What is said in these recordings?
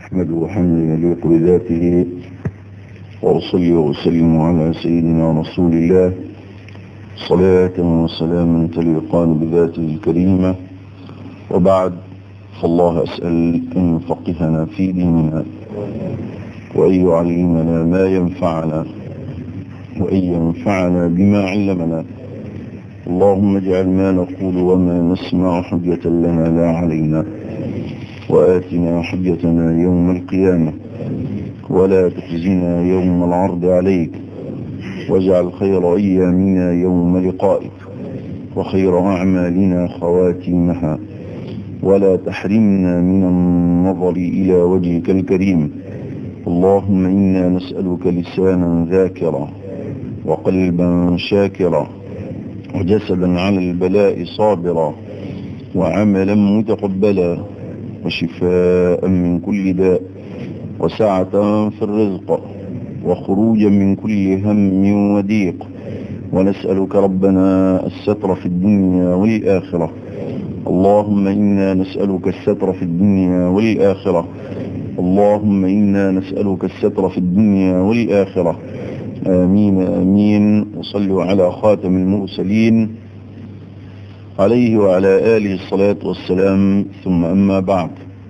أحمده حمدا يليق بذاته وأصلي وأسلم على سيدنا رسول الله صلاة وسلاما تليقان بذاته الكريمة وبعد فالله أسأل أن يفقهنا في ديننا وأن يعلمنا ما ينفعنا وأن ينفعنا بما علمنا اللهم اجعل ما نقول وما نسمع حجة لنا لا علينا وآتنا حجتنا يوم القيامة ولا تخزنا يوم العرض عليك واجعل خير أيامنا يوم لقائك وخير أعمالنا خواتيمها ولا تحرمنا من النظر إلى وجهك الكريم اللهم إنا نسألك لسانا ذاكرا وقلبا شاكرا وجسدا على البلاء صابرا وعملا متقبلا وشفاء من كل داء وسعة في الرزق وخروجا من كل هم وضيق ونسألك ربنا الستر في الدنيا والآخرة اللهم إنا نسألك الستر في الدنيا والآخرة اللهم إنا نسألك الستر في الدنيا والآخرة آمين آمين وصلوا على خاتم المرسلين عليه وعلى آله الصلاة والسلام ثم أما بعد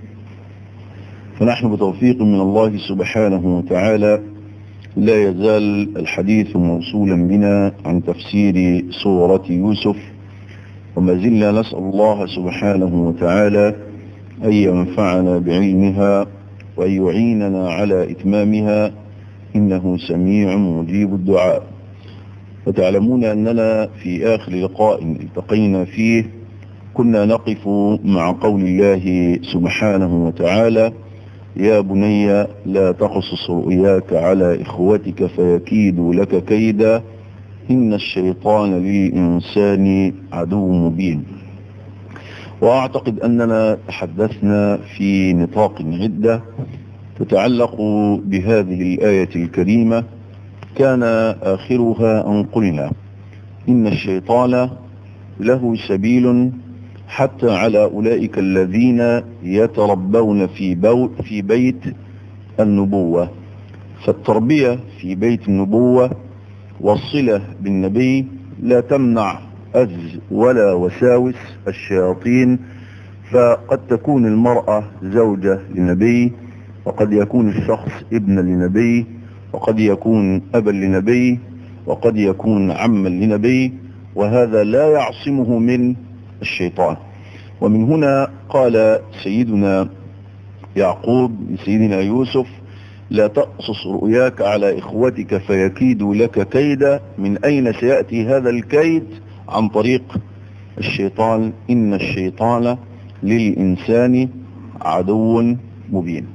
فنحن بتوفيق من الله سبحانه وتعالى لا يزال الحديث موصولا بنا عن تفسير سورة يوسف وما زلنا نسأل الله سبحانه وتعالى أن ينفعنا بعلمها وأن يعيننا على إتمامها إنه سميع مجيب الدعاء وتعلمون أننا في آخر لقاء التقينا فيه كنا نقف مع قول الله سبحانه وتعالى يا بني لا تقصص رؤياك على إخوتك فيكيدوا لك كيدا إن الشيطان للإنسان عدو مبين وأعتقد أننا تحدثنا في نطاق عدة تتعلق بهذه الآية الكريمة كان آخرها أن قلنا إن الشيطان له سبيل حتى على أولئك الذين يتربون في, بو في بيت النبوة فالتربية في بيت النبوة والصلة بالنبي لا تمنع أذ ولا وساوس الشياطين فقد تكون المرأة زوجة لنبي وقد يكون الشخص ابن لنبي وقد يكون أبا لنبي وقد يكون عما لنبي وهذا لا يعصمه من الشيطان ومن هنا قال سيدنا يعقوب لسيدنا يوسف لا تقصص رؤياك على إخوتك فيكيدوا لك كيدا من أين سيأتي هذا الكيد عن طريق الشيطان إن الشيطان للإنسان عدو مبين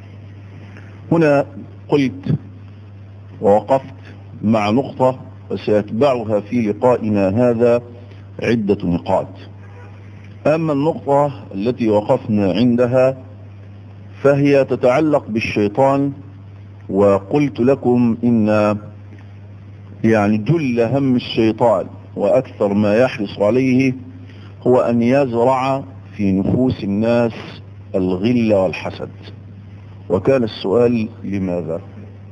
هنا قلت ووقفت مع نقطة وسيتبعها في لقائنا هذا عدة نقاط أما النقطة التي وقفنا عندها فهي تتعلق بالشيطان وقلت لكم إن يعني جل هم الشيطان وأكثر ما يحرص عليه هو أن يزرع في نفوس الناس الغل والحسد وكان السؤال لماذا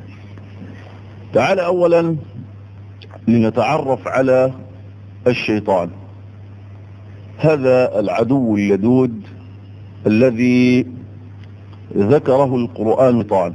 تعال أولا لنتعرف على الشيطان هذا العدو اللدود الذي ذكره القرآن طال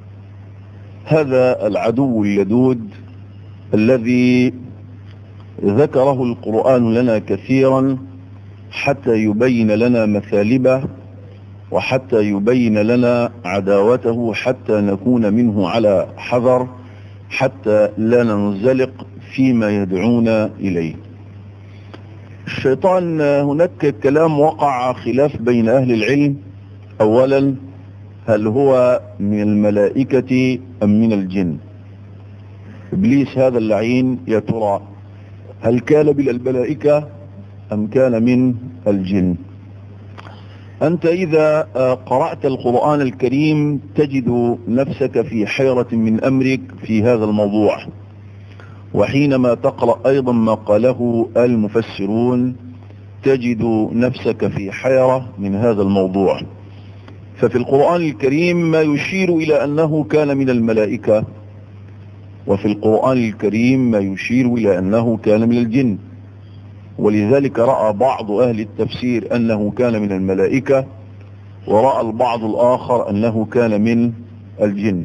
هذا العدو اللدود الذي ذكره القرآن لنا كثيرا حتى يبين لنا مثالبه وحتى يبين لنا عداوته حتى نكون منه على حذر حتى لا ننزلق فيما يدعونا إليه الشيطان هناك كلام وقع خلاف بين أهل العلم أولا هل هو من الملائكة أم من الجن إبليس هذا اللعين يا ترى هل كان من الملائكة أم كان من الجن أنت إذا قرأت القرآن الكريم تجد نفسك في حيرة من أمرك في هذا الموضوع وحينما تقرأ أيضا ما قاله المفسرون تجد نفسك في حيرة من هذا الموضوع ففي القرآن الكريم ما يشير إلى أنه كان من الملائكة وفي القرآن الكريم ما يشير إلى أنه كان من الجن ولذلك رأى بعض أهل التفسير أنه كان من الملائكة ورأى البعض الآخر أنه كان من الجن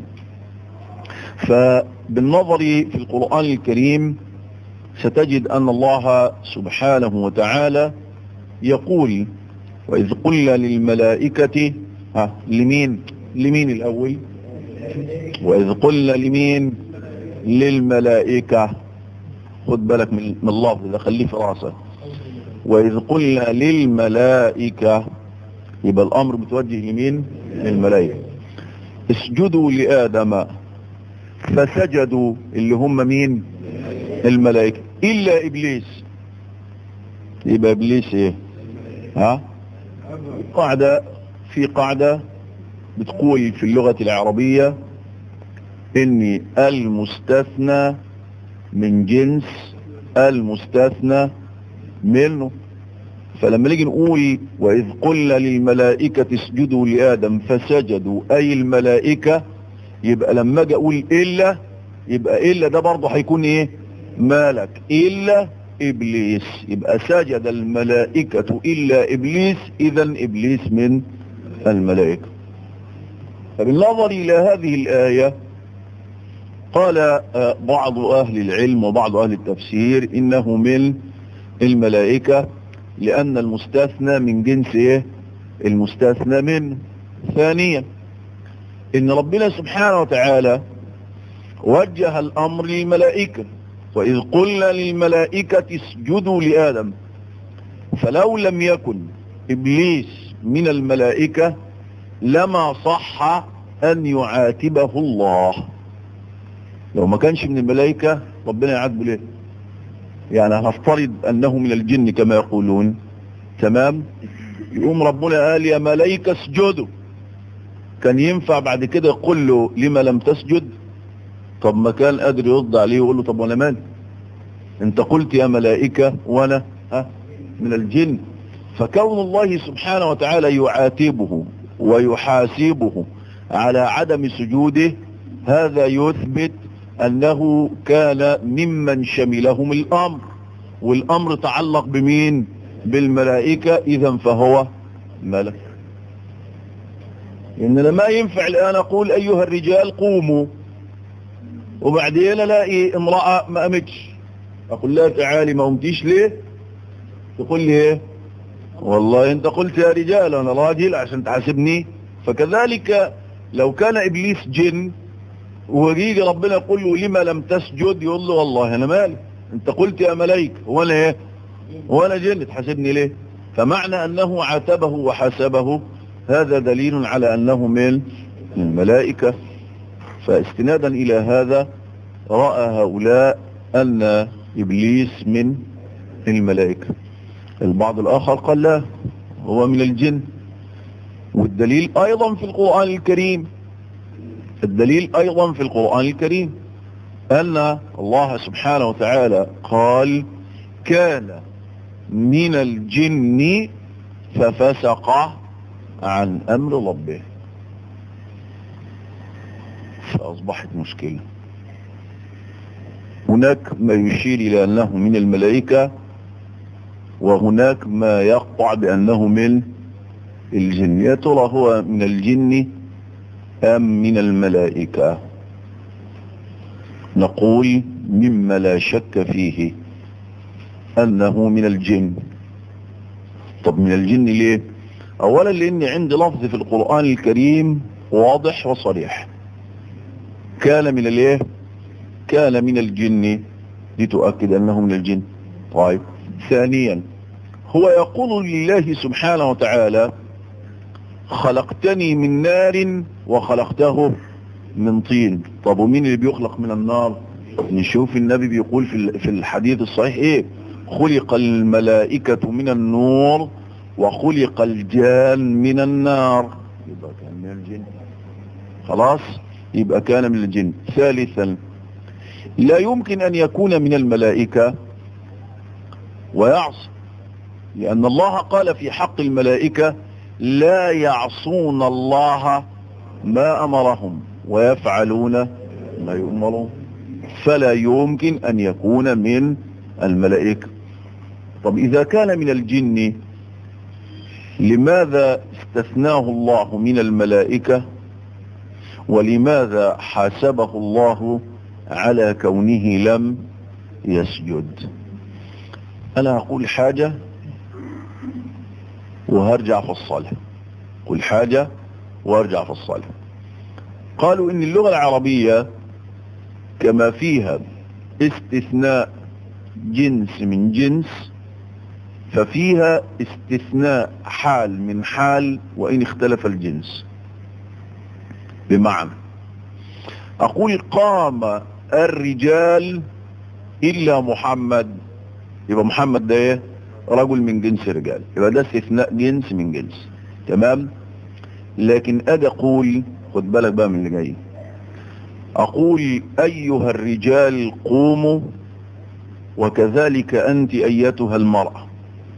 فبالنظر في القرآن الكريم ستجد أن الله سبحانه وتعالى يقول وإذ قلنا للملائكة ها لمين لمين الأول وإذ قلنا لمين للملائكة خد بالك من اللفظ ده خليه في راسك وإذ قلنا للملائكة يبقى الأمر متوجه لمين للملائكة اسجدوا لآدم فسجدوا اللي هم مين الملائكة إلا إبليس يبقى إبليس إيه ها قاعدة في قاعدة بتقول في اللغة العربية إن المستثنى من جنس المستثنى منه فلما نيجي نقول وإذ قلنا للملائكة اسجدوا لآدم فسجدوا أي الملائكة يبقى لما اجي أقول إلا يبقى إلا ده برضه هيكون إيه مالك إلا إبليس يبقى سجد الملائكة إلا إبليس إذا إبليس من الملائكة فبالنظر إلى هذه الآية قال بعض أهل العلم وبعض أهل التفسير إنه من الملائكة لأن المستثنى من جنس إيه المستثنى منه ثانيا إن ربنا سبحانه وتعالى وجه الأمر للملائكة وإذ قلنا للملائكة اسجدوا لآدم فلو لم يكن إبليس من الملائكة لما صح أن يعاتبه الله لو ما كانش من الملائكة ربنا يعاتبه ليه يعني هنفترض أنه من الجن كما يقولون تمام يقوم ربنا قال يا ملائكة اسجدوا كان ينفع بعد كده يقول له لما لم تسجد طب ما كان قادر يرد عليه ويقول له طب وانا مالي انت قلت يا ملائكة وانا ها من الجن فكون الله سبحانه وتعالى يعاتبه ويحاسبه على عدم سجوده هذا يثبت انه كان ممن شملهم الامر والامر تعلق بمين بالملائكة اذا فهو ملك اننا ما ينفع الان اقول ايها الرجال قوموا وبعدين الاقي امرأة ما قامتش اقول لها تعالي ما قمتيش ليه تقول لي ايه والله انت قلت يا رجال انا راجل عشان تحاسبني فكذلك لو كان ابليس جن ويجي ربنا يقول له لما لم تسجد يقول له والله انا مالي انت قلت يا ملائكه وانا ايه وانا جن تحاسبني ليه فمعنى انه عاتبه وحاسبه هذا دليل على انه من الملائكه فاستنادا الى هذا راى هؤلاء ان ابليس من الملائكه البعض الاخر قال لا هو من الجن والدليل ايضا في القرآن الكريم الدليل ايضا في القرآن الكريم ان الله سبحانه وتعالى قال كان من الجن ففسق عن امر ربه فاصبحت مشكلة هناك ما يشير الى انه من الملائكة وهناك ما يقطع بانه من الجن يا ترى هو من الجن أم من الملائكة نقول مما لا شك فيه أنه من الجن طب من الجن ليه أولا لأن عندي لفظ في القرآن الكريم واضح وصريح كان من الايه كان من الجن لتؤكد أنه من الجن طيب ثانيا هو يقول لله سبحانه وتعالى خلقتني من نار وخلقته من طين طب ومين اللي بيخلق من النار نشوف النبي بيقول في الحديث الصحيح ايه خلق الملائكة من النور وخلق الجان من النار يبقى كان من الجن خلاص يبقى كان من الجن ثالثا لا يمكن ان يكون من الملائكة ويعصي لان الله قال في حق الملائكة لا يعصون الله ما أمرهم ويفعلون ما يؤمرون فلا يمكن أن يكون من الملائكة طب إذا كان من الجن لماذا استثناه الله من الملائكة ولماذا حاسبه الله على كونه لم يسجد أنا أقول حاجة وهرجع في الصلاة قل حاجة وارجع في الصلاة قالوا إن اللغة العربية كما فيها استثناء جنس من جنس ففيها استثناء حال من حال وإن اختلف الجنس بمعنى أقول قام الرجال إلا محمد يبقى محمد ده ايه رجل من جنس رجال يبقى ده استثناء جنس من جنس تمام لكن أجي أقول خد بالك بقى من اللي جاي أقول أيها الرجال قوموا وكذلك أنت أيتها المرأة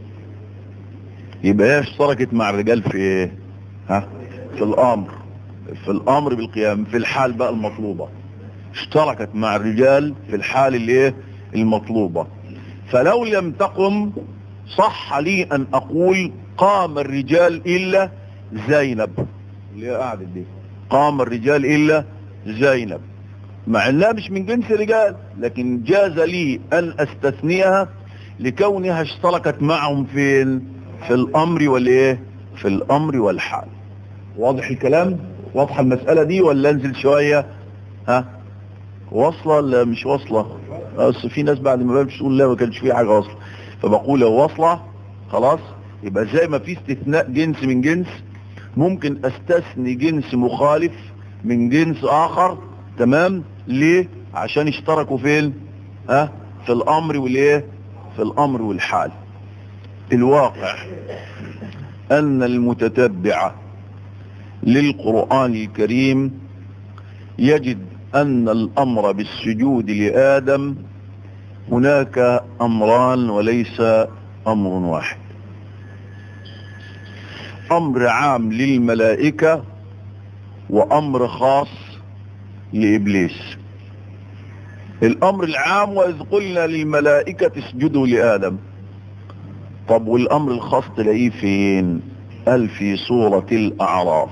يبقى هي اشتركت مع الرجال في ايه ها في الامر في الامر بالقيام في الحال بقى المطلوبة اشتركت مع الرجال في الحال اللي ايه المطلوبة فلو لم تقم صح لي ان اقول قام الرجال الا زينب اللي هي قاعدة دي قام الرجال الا زينب مع انها مش من جنس الرجال لكن جاز لي ان استثنيها لكونها اشتركت معهم فين في الامر والايه في الامر والحال واضح الكلام واضحه المساله دي ولا انزل شويه ها واصله ولا مش واصله اصل في ناس بعد ما بمشي تقول لا ما كانش في حاجه واصله فبقول لو واصله خلاص يبقى زي ما في استثناء جنس من جنس ممكن استثني جنس مخالف من جنس اخر تمام ليه عشان اشتركوا فين ها في الامر والايه في الامر والحال الواقع ان المتتبع للقرآن الكريم يجد ان الامر بالسجود لآدم هناك امران وليس امر واحد امر عام للملائكة وامر خاص لابليس الامر العام واذ قلنا للملائكة اسجدوا لآدم طب والامر الخاص تلاقيه فين قال في سورة الاعراف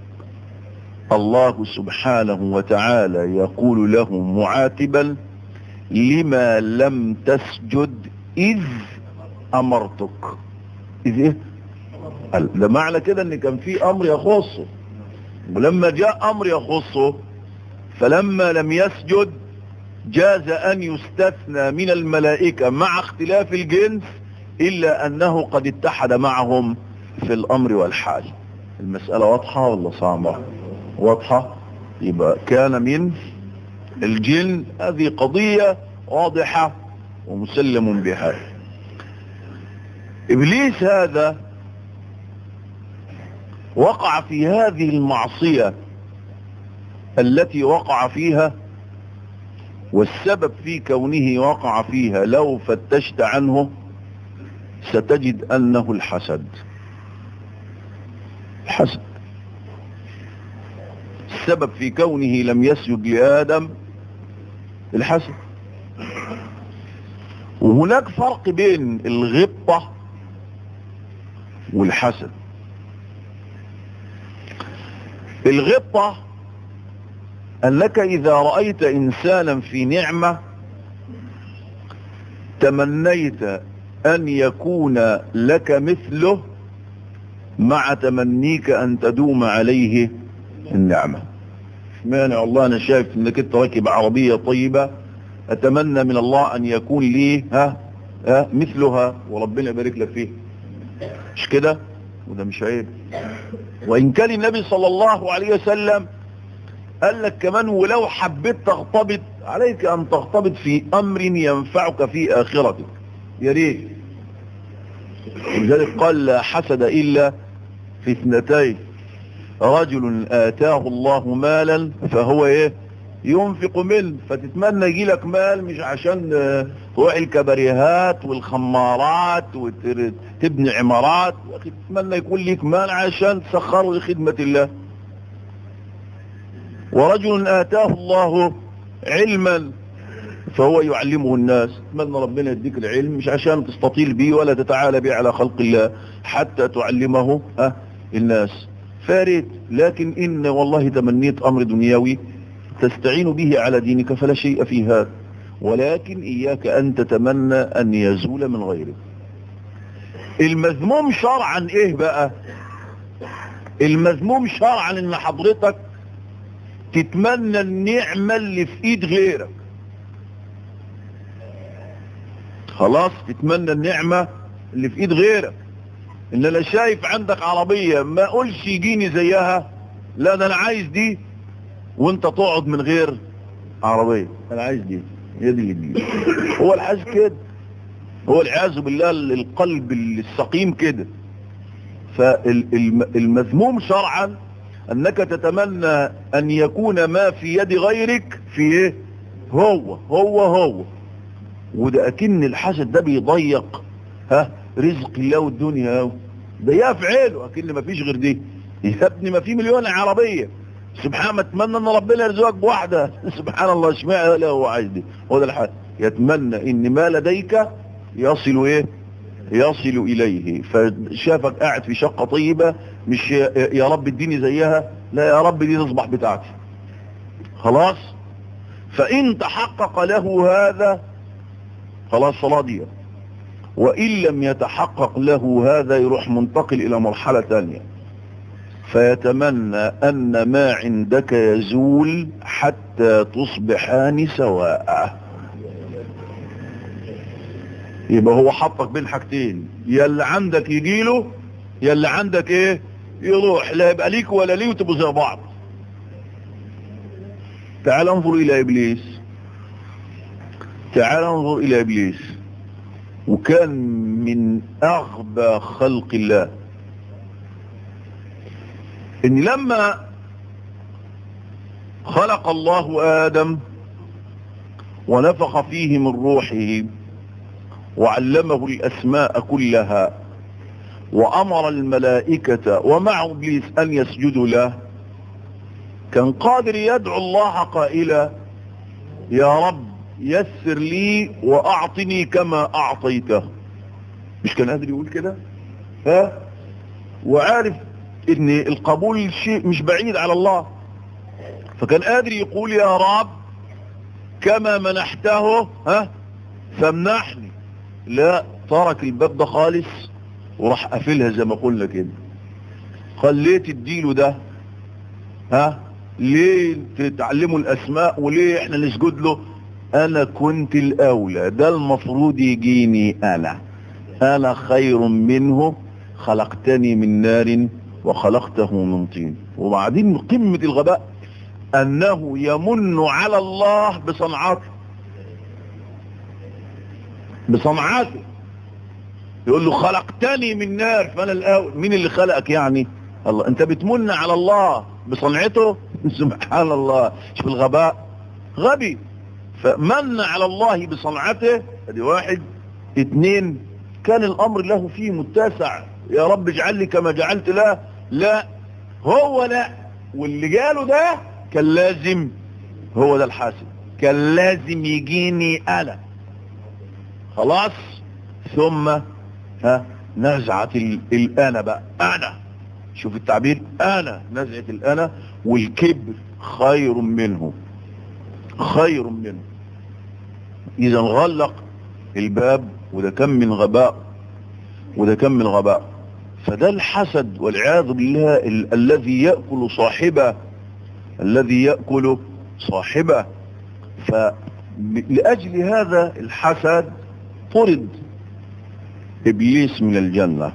الله سبحانه وتعالى يقول له معاتبا لما لم تسجد اذ امرتك اذ ايه قال ده معنى كده ان كان في امر يخصه ولما جاء امر يخصه فلما لم يسجد جاز ان يستثنى من الملائكة مع اختلاف الجنس الا انه قد اتحد معهم في الامر والحال المسألة واضحة ولا صعبة واضحة يبقى كان من الجن هذه قضية واضحة ومسلم بها ابليس هذا وقع في هذه المعصية التي وقع فيها والسبب في كونه وقع فيها لو فتشت عنه ستجد أنه الحسد الحسد السبب في كونه لم يسجد لآدم الحسد وهناك فرق بين الغبطة والحسد الغبطة أنك إذا رأيت إنسانا في نعمة تمنيت أن يكون لك مثله مع تمنيك أن تدوم عليه النعمة مانع الله أنا شايف أنك أنت راكب عربية طيبة أتمنى من الله أن يكون لي ها, ها مثلها وربنا يبارك لك فيه مش كده وده مش عيب وإن كان النبي صلى الله عليه وسلم قال لك كمان ولو حبيت تغتبط عليك أن تغتبط في أمر ينفعك في آخرتك يا ريت ولذلك قال لا حسد إلا في اثنتين رجل آتاه الله مالا فهو ايه ينفق منه فتتمنى يجي لك مال مش عشان تروح الكباريهات والخمارات وتبني عمارات يا اخي تتمنى يكون لك مال عشان تسخره لخدمة الله ورجل آتاه الله علما فهو يعلمه الناس اتمنى ربنا يديك العلم مش عشان تستطيل به ولا تتعالى به على خلق الله حتى تعلمه أه الناس فارد لكن إن والله تمنيت أمر دنيوي تستعين به على دينك فلا شيء في هذا ولكن إياك أن تتمنى أن يزول من غيرك المذموم شرعا إيه بقى المذموم شرعا إن حضرتك تتمنى النعمة اللي في إيد غيرك خلاص تتمنى النعمة اللي في إيد غيرك إن أنا شايف عندك عربية ما أقولش يجيني زيها لا ده أنا عايز دي وانت تقعد من غير عربية انا عايز دي هي دي اللي دي هو الحاج كده هو العياذ بالله القلب السقيم كده فالمذموم شرعا انك تتمنى ان يكون ما في يد غيرك في ايه هو هو هو وده اكن الحسد ده بيضيق ها رزق الله والدنيا ده يفعله اكن ما فيش غير دي يا ابني ما في مليون عربيه سبحان الله اتمنى ان ربنا يرزقك بواحدة سبحان الله اشمعنى لا هو عايز دي هو ده الحال يتمنى ان ما لديك يصل ايه يصل اليه فشافك قاعد في شقة طيبة مش يا رب اديني زيها لا يا رب دي تصبح بتاعتي خلاص فان تحقق له هذا خلاص صلاة دي وان لم يتحقق له هذا يروح منتقل الى مرحلة ثانيه فيتمنى أن ما عندك يزول حتى تصبحان سواء يبقى هو حطك بين حاجتين يا اللي عندك يجيله يا اللي عندك ايه يروح لا يبقى ليك ولا ليه وتبقوا زي بعض تعال انظر الى ابليس تعال انظر الى ابليس وكان من اغبى خلق الله ان لما خلق الله ادم ونفخ فيه من روحه وعلمه الاسماء كلها وامر الملائكة ومع ابليس ان يسجدوا له كان قادر يدعو الله قائلا يا رب يسر لي واعطني كما اعطيته مش كان قادر يقول كده ها وعارف ان القبول شيء مش بعيد على الله فكان قادر يقول يا رب كما منحته ها فامنحني لا ترك الباب ده خالص وراح قافلها زي ما قلنا كده خليت الديله ده ها ليه تتعلموا الاسماء وليه احنا نسجد له انا كنت الاولى ده المفروض يجيني انا انا خير منه خلقتني من نار وخلقته من طين وبعدين قمة الغباء انه يمن على الله بصنعاته بصنعاته يقول له خلقتني من نار فانا الاول مين اللي خلقك يعني الله انت بتمن على الله بصنعته سبحان الله شوف الغباء غبي فمن على الله بصنعته ادي واحد اتنين كان الامر له فيه متسع يا رب اجعل لي كما جعلت له لا هو لا واللي قاله ده كان لازم هو ده الحاسب كان لازم يجيني انا خلاص ثم ها نزعة الانا بقى انا شوف التعبير انا نزعة الانا والكبر خير منه خير منه اذا غلق الباب وده كم من غباء وده كم من غباء فده الحسد والعياذ بالله ال الذي يأكل صاحبه الذي يأكل صاحبه فلأجل هذا الحسد طرد إبليس من الجنة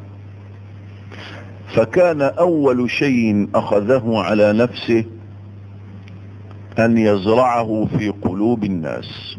فكان أول شيء أخذه على نفسه أن يزرعه في قلوب الناس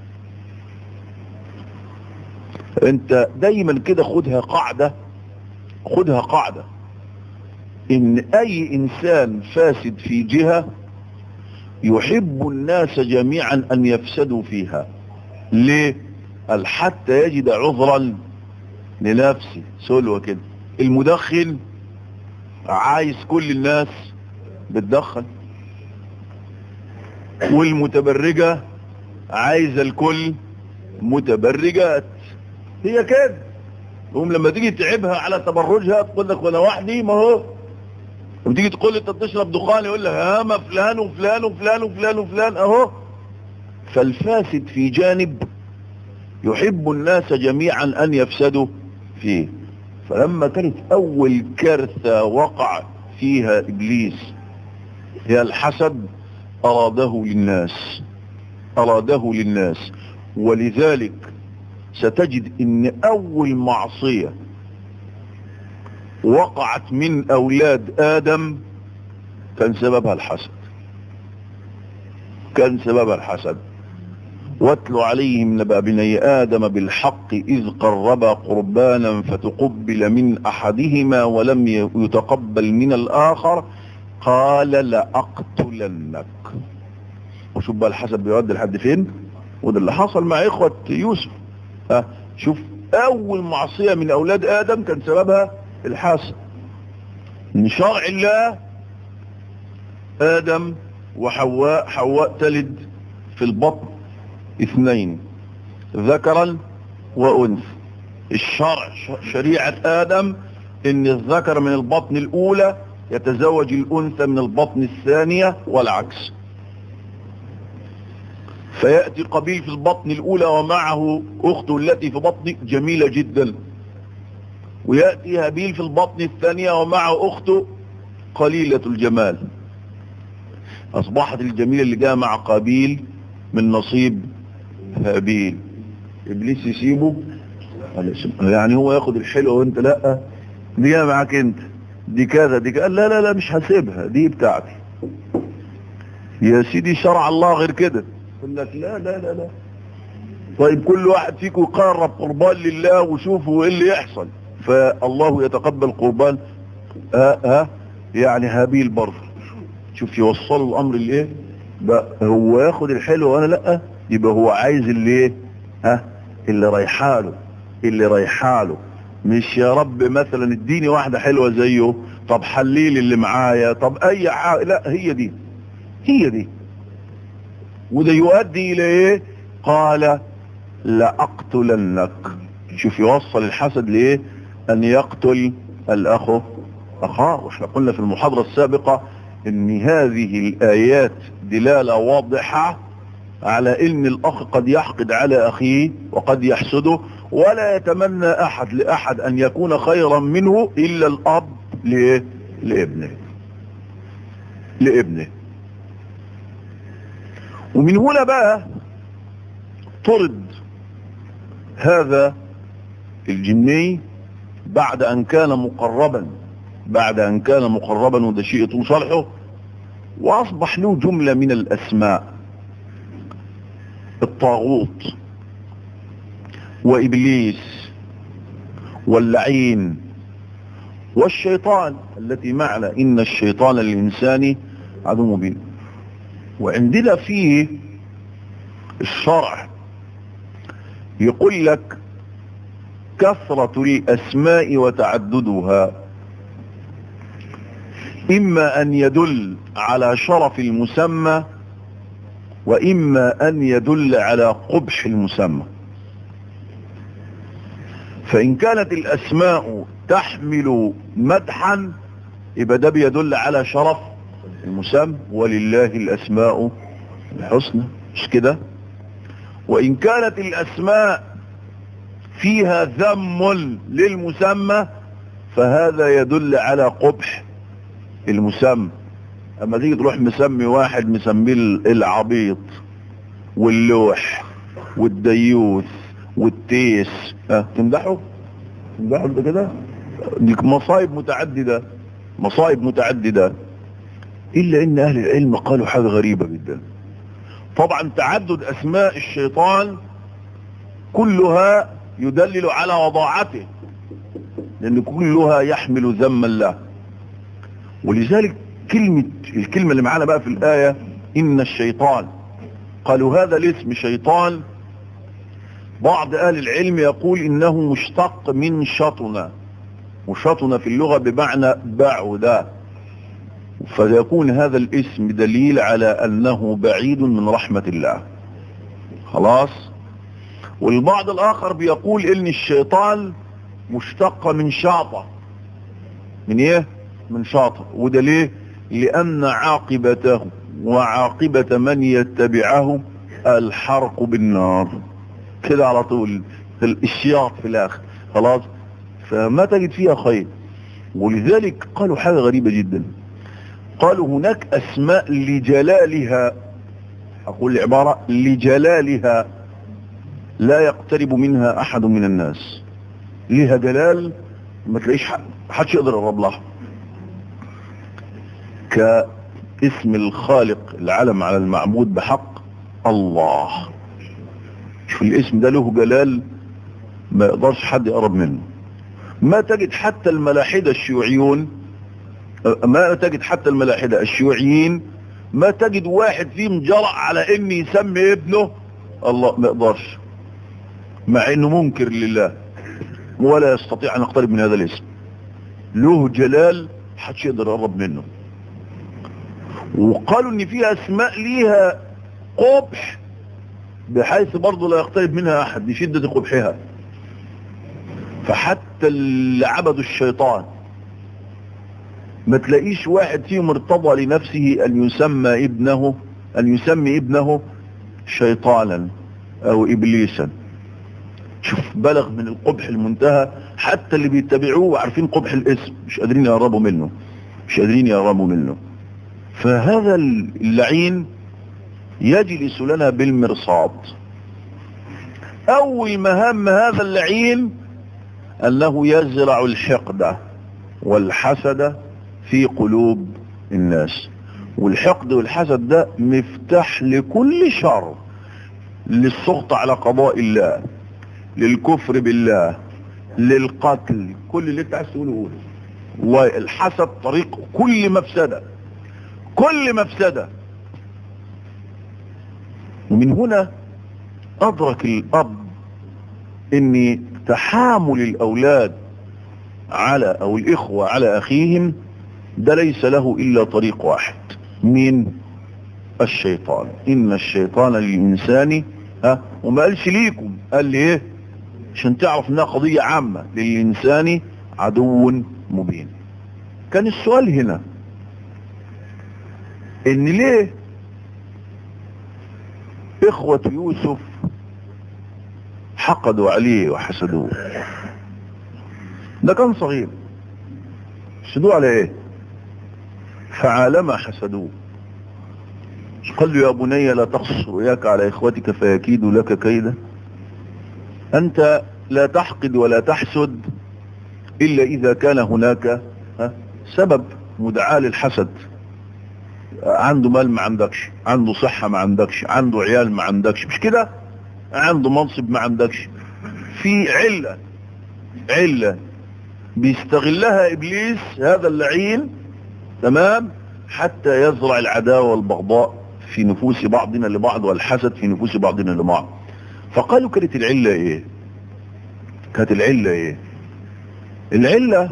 انت دايما كده خدها قاعدة خدها قاعدة ان اي انسان فاسد في جهة يحب الناس جميعا أن يفسدوا فيها ليه قال حتى يجد عذرا لنفسه سلوة كده المدخن عايز كل الناس بتدخن والمتبرجة عايزة الكل متبرجات هي كده هم لما تيجي تعبها على تبرجها تقول لك وانا وحدي ما هو وتيجي تقول انت بتشرب دخان يقول لك ها ما فلان وفلان وفلان وفلان وفلان اهو فالفاسد في جانب يحب الناس جميعا ان يفسدوا فيه فلما كانت اول كارثة وقع فيها ابليس هي الحسد اراده للناس اراده للناس ولذلك ستجد ان اول معصية وقعت من اولاد ادم كان سببها الحسد كان سببها الحسد واتل عليهم نبأ بني آدم بالحق إذ قربا قربانا فتقبل من أحدهما ولم يتقبل من الآخر قال لأقتلنك وشوف بقى الحسد بيودي لحد فين وده اللي حصل مع إخوة يوسف ها شوف أول معصية من أولاد آدم كان سببها الحسد من شرع الله آدم وحواء حواء تلد في البطن اثنين ذكرا وأنثى الشرع شريعة آدم ان الذكر من البطن الأولى يتزوج الأنثى من البطن الثانية والعكس فيأتي قبيل في البطن الأولى ومعه أخته التي في بطن جميلة جدا ويأتي هابيل في البطن الثانية ومعه أخته قليلة الجمال أصبحت الجميلة اللي جاء مع قابيل من نصيب هابيل إبليس يسيبه يعني هو ياخد الحلوة وانت لا دي جاء معاك انت دي كذا دي كذا لا لا لا مش هسيبها دي بتاعتي يا سيدي شرع الله غير كده يقول لك لا لا لا لا طيب كل واحد فيكم يقرب قربان لله وشوفوا ايه اللي يحصل فالله يتقبل قربان ها ها يعني هابيل برضه شوف يوصلوا الامر لايه بقى هو ياخد الحلو وانا لا يبقى هو عايز اللي ايه ها اللي رايحاله اللي رايحاله مش يا رب مثلا اديني واحدة حلوة زيه طب حليلي اللي معايا طب اي حاجة لا هي دي هي دي وده يؤدي الى ايه قال لأقتلنك شوف يوصل الحسد لايه ان يقتل الاخ اخاه واحنا قلنا في المحاضرة السابقة ان هذه الايات دلالة واضحة على ان الاخ قد يحقد على اخيه وقد يحسده ولا يتمنى احد لاحد ان يكون خيرا منه الا الاب ليه لابنه لابنه ومن هنا بقى طرد هذا الجني بعد ان كان مقربا بعد ان كان مقربا وده شيء طول صالحه واصبح له جملة من الاسماء الطاغوت وابليس واللعين والشيطان التي معنى ان الشيطان الانساني عدو مبين وعندنا فيه الشرع يقول لك كثرة الاسماء وتعددها اما ان يدل على شرف المسمى واما ان يدل على قبح المسمى فان كانت الاسماء تحمل مدحا يبقى ده بيدل على شرف المسمى ولله الاسماء الحسنى مش كده وان كانت الاسماء فيها ذم للمسمى فهذا يدل على قبح المسمى اما تيجي تروح مسمي واحد مسميه العبيط واللوح والديوث والتيس اه تمدحه تمدحه انت كده دي مصايب متعددة مصايب متعددة الا ان اهل العلم قالوا حاجة غريبة جدا طبعا تعدد اسماء الشيطان كلها يدلل على وضاعته لان كلها يحمل ذما له ولذلك كلمة الكلمة اللي معانا بقى في الآية إن الشيطان قالوا هذا الاسم شيطان بعض أهل العلم يقول إنه مشتق من شطنا وشطنا في اللغة بمعنى بعد فيكون هذا الاسم دليل على أنه بعيد من رحمة الله خلاص والبعض الآخر بيقول إن الشيطان مشتق من شاطة من إيه؟ من شاطة وده ليه؟ لأن عاقبته وعاقبة من يتبعه الحرق بالنار كده على طول الشياط في الآخر خلاص فما تجد فيها خير ولذلك قالوا حاجة غريبة جدا قالوا هناك أسماء لجلالها أقول العبارة لجلالها لا يقترب منها أحد من الناس لها جلال ما تلاقيش حد حدش يقدر يقرب لها كاسم الخالق العلم على المعبود بحق الله شوف الاسم ده له جلال ما يقدرش حد يقرب منه ما تجد حتى الملاحدة الشيوعيون ما تجد حتى الملاحدة الشيوعيين ما تجد واحد فيهم جرأ على ان يسمي ابنه الله ما يقدرش مع انه منكر لله ولا يستطيع ان يقترب من هذا الاسم له جلال حدش يقدر يقرب منه وقالوا ان في اسماء ليها قبح بحيث برضه لا يقترب منها احد لشدة قبحها فحتى اللي عبدوا الشيطان ما تلاقيش واحد فيهم ارتضى لنفسه ان يسمى ابنه ان يسمي ابنه شيطانا او ابليسا شوف بلغ من القبح المنتهى حتى اللي بيتبعوه وعارفين قبح الاسم مش قادرين يقربوا منه مش قادرين يقربوا منه فهذا اللعين يجلس لنا بالمرصاد اول مهام هذا اللعين انه يزرع الحقد والحسد في قلوب الناس والحقد والحسد ده مفتاح لكل شر للسخط على قضاء الله للكفر بالله للقتل كل اللي انت عايز تقوله قوله والحسد طريق كل مفسدة كل مفسدة ومن هنا ادرك الاب ان تحامل الاولاد على او الاخوة على اخيهم ده ليس له الا طريق واحد من الشيطان ان الشيطان للانسان ها وما قالش ليكم قال لي ايه عشان تعرف انها قضية عامة للانسان عدو مبين كان السؤال هنا ان ليه اخوة يوسف حقدوا عليه وحسدوه ده كان صغير حسدوه على ايه فعالما حسدوه قال له يا بني لا تقصص رؤياك على اخوتك فيكيدوا لك كيدا انت لا تحقد ولا تحسد الا اذا كان هناك سبب مدعاة للحسد عنده مال ما عندكش عنده صحة ما عندكش عنده عيال ما عندكش مش كده عنده منصب ما عندكش في علة علة بيستغلها ابليس هذا اللعين تمام حتى يزرع العداوة والبغضاء في نفوس بعضنا لبعض والحسد في نفوس بعضنا لبعض فقالوا كانت العلة ايه كانت العلة ايه العلة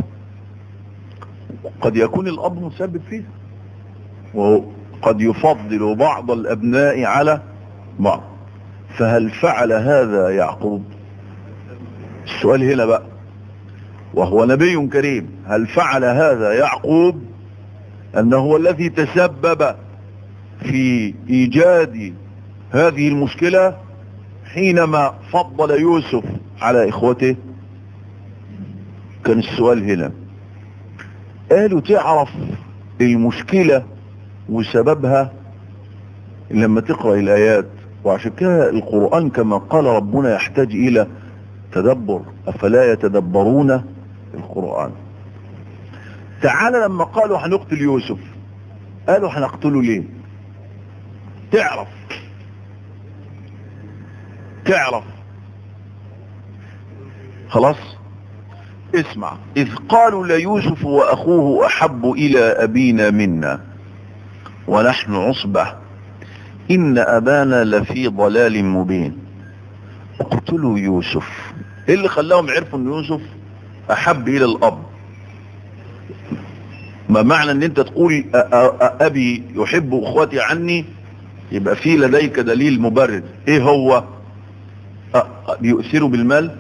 قد يكون الاب مسبب فيها وقد يفضل بعض الابناء على بعض فهل فعل هذا يعقوب السؤال هنا بقى وهو نبي كريم هل فعل هذا يعقوب انه هو الذي تسبب في ايجاد هذه المشكلة حينما فضل يوسف على اخوته كان السؤال هنا قالوا تعرف المشكلة وسببها لما تقرأ الآيات وعشان كده القرآن كما قال ربنا يحتاج إلى تدبر أفلا يتدبرون القرآن تعالى لما قالوا هنقتل يوسف قالوا هنقتله ليه تعرف تعرف خلاص اسمع إذ قالوا ليوسف وأخوه أحب إلى أبينا منا ونحن عصبة إن أبانا لفي ضلال مبين اقتلوا يوسف إيه اللي خلاهم عرفوا أن يوسف أحب إلى الأب ما معنى أن أنت تقول أبي يحب أخوتي عني يبقى في لديك دليل مبرر إيه هو بيؤثروا بالمال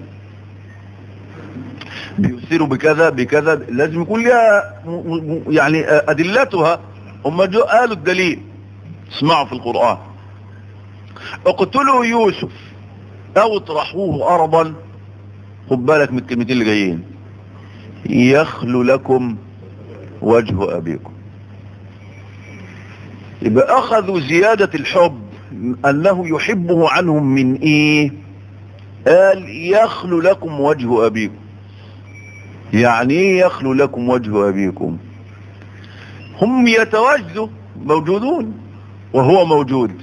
بيؤثروا بكذا بكذا لازم يكون لها يعني أدلتها هم قالوا الدليل اسمعوا في القرآن اقتلوا يوسف او اطرحوه ارضا خد بالك من الكلمتين اللي جايين يخلو لكم وجه ابيكم يبقى اخذوا زيادة الحب انه يحبه عنهم من ايه قال يخلو لكم وجه ابيكم يعني ايه يخلو لكم وجه ابيكم هم يتواجدوا موجودون وهو موجود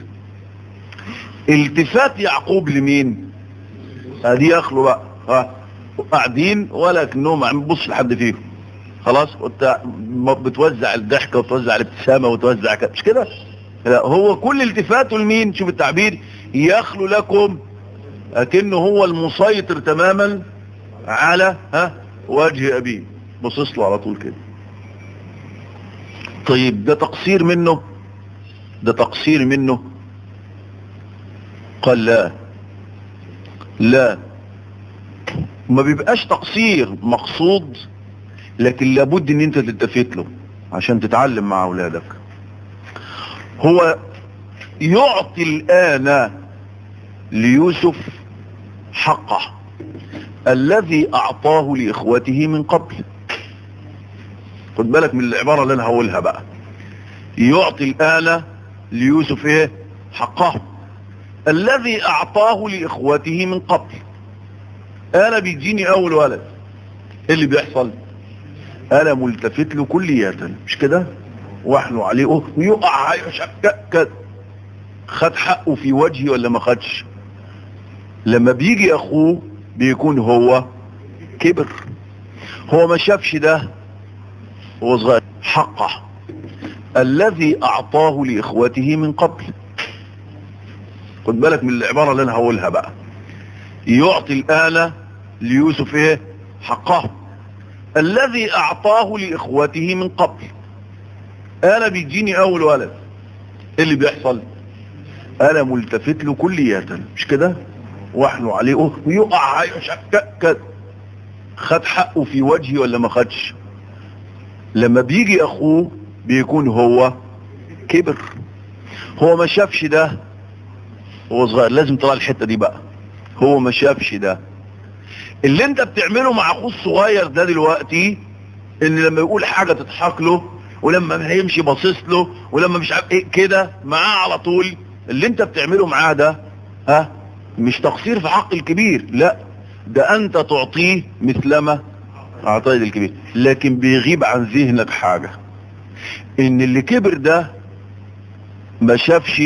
التفات يعقوب لمين ادي يخلو بقى ها قاعدين ولكنهم عم بص لحد فيهم خلاص وانت بتوزع الضحكه وتوزع الابتسامه وتوزع كده مش كده لا هو كل التفاته لمين شوف التعبير يخلو لكم لكنه هو المسيطر تماما على ها وجه ابيه بصص له على طول كده طيب ده تقصير منه ده تقصير منه قال لا لا ما بيبقاش تقصير مقصود لكن لابد ان انت تلتفت له عشان تتعلم مع اولادك هو يعطي الان ليوسف حقه الذي اعطاه لاخوته من قبل خد بالك من العبارة اللي انا هقولها بقى يعطي الان ليوسف ايه حقه الذي اعطاه لاخوته من قبل انا بيجيني اول ولد ايه اللي بيحصل انا ملتفت له كلية مش كده واحلو عليه ويقع يشكك خد حقه في وجهي ولا ما خدش لما بيجي اخوه بيكون هو كبر هو ما شافش ده هو صغير حقه الذي اعطاه لاخوته من قبل خد بالك من العبارة اللي انا هقولها بقى يعطي الآن ليوسف ايه حقه الذي اعطاه لاخوته من قبل انا بيجيني اول ولد ايه اللي بيحصل انا ملتفت له كلية مش كده واحلو عليه ويقع يشكك خد حقه في وجهي ولا ما خدش لما بيجي اخوه بيكون هو كبر هو ما شافش ده هو صغير لازم ترى الحتة دي بقى هو ما شافش ده اللي انت بتعمله مع اخوه الصغير ده دلوقتي ان لما يقول حاجة تضحك له ولما ما يمشي باصص له ولما مش عارف ايه كده معاه على طول اللي انت بتعمله معاه ده ها مش تقصير في حق الكبير لا ده انت تعطيه مثلما اعطيه الكبير لكن بيغيب عن ذهنك حاجة ان اللي كبر ده ما شافش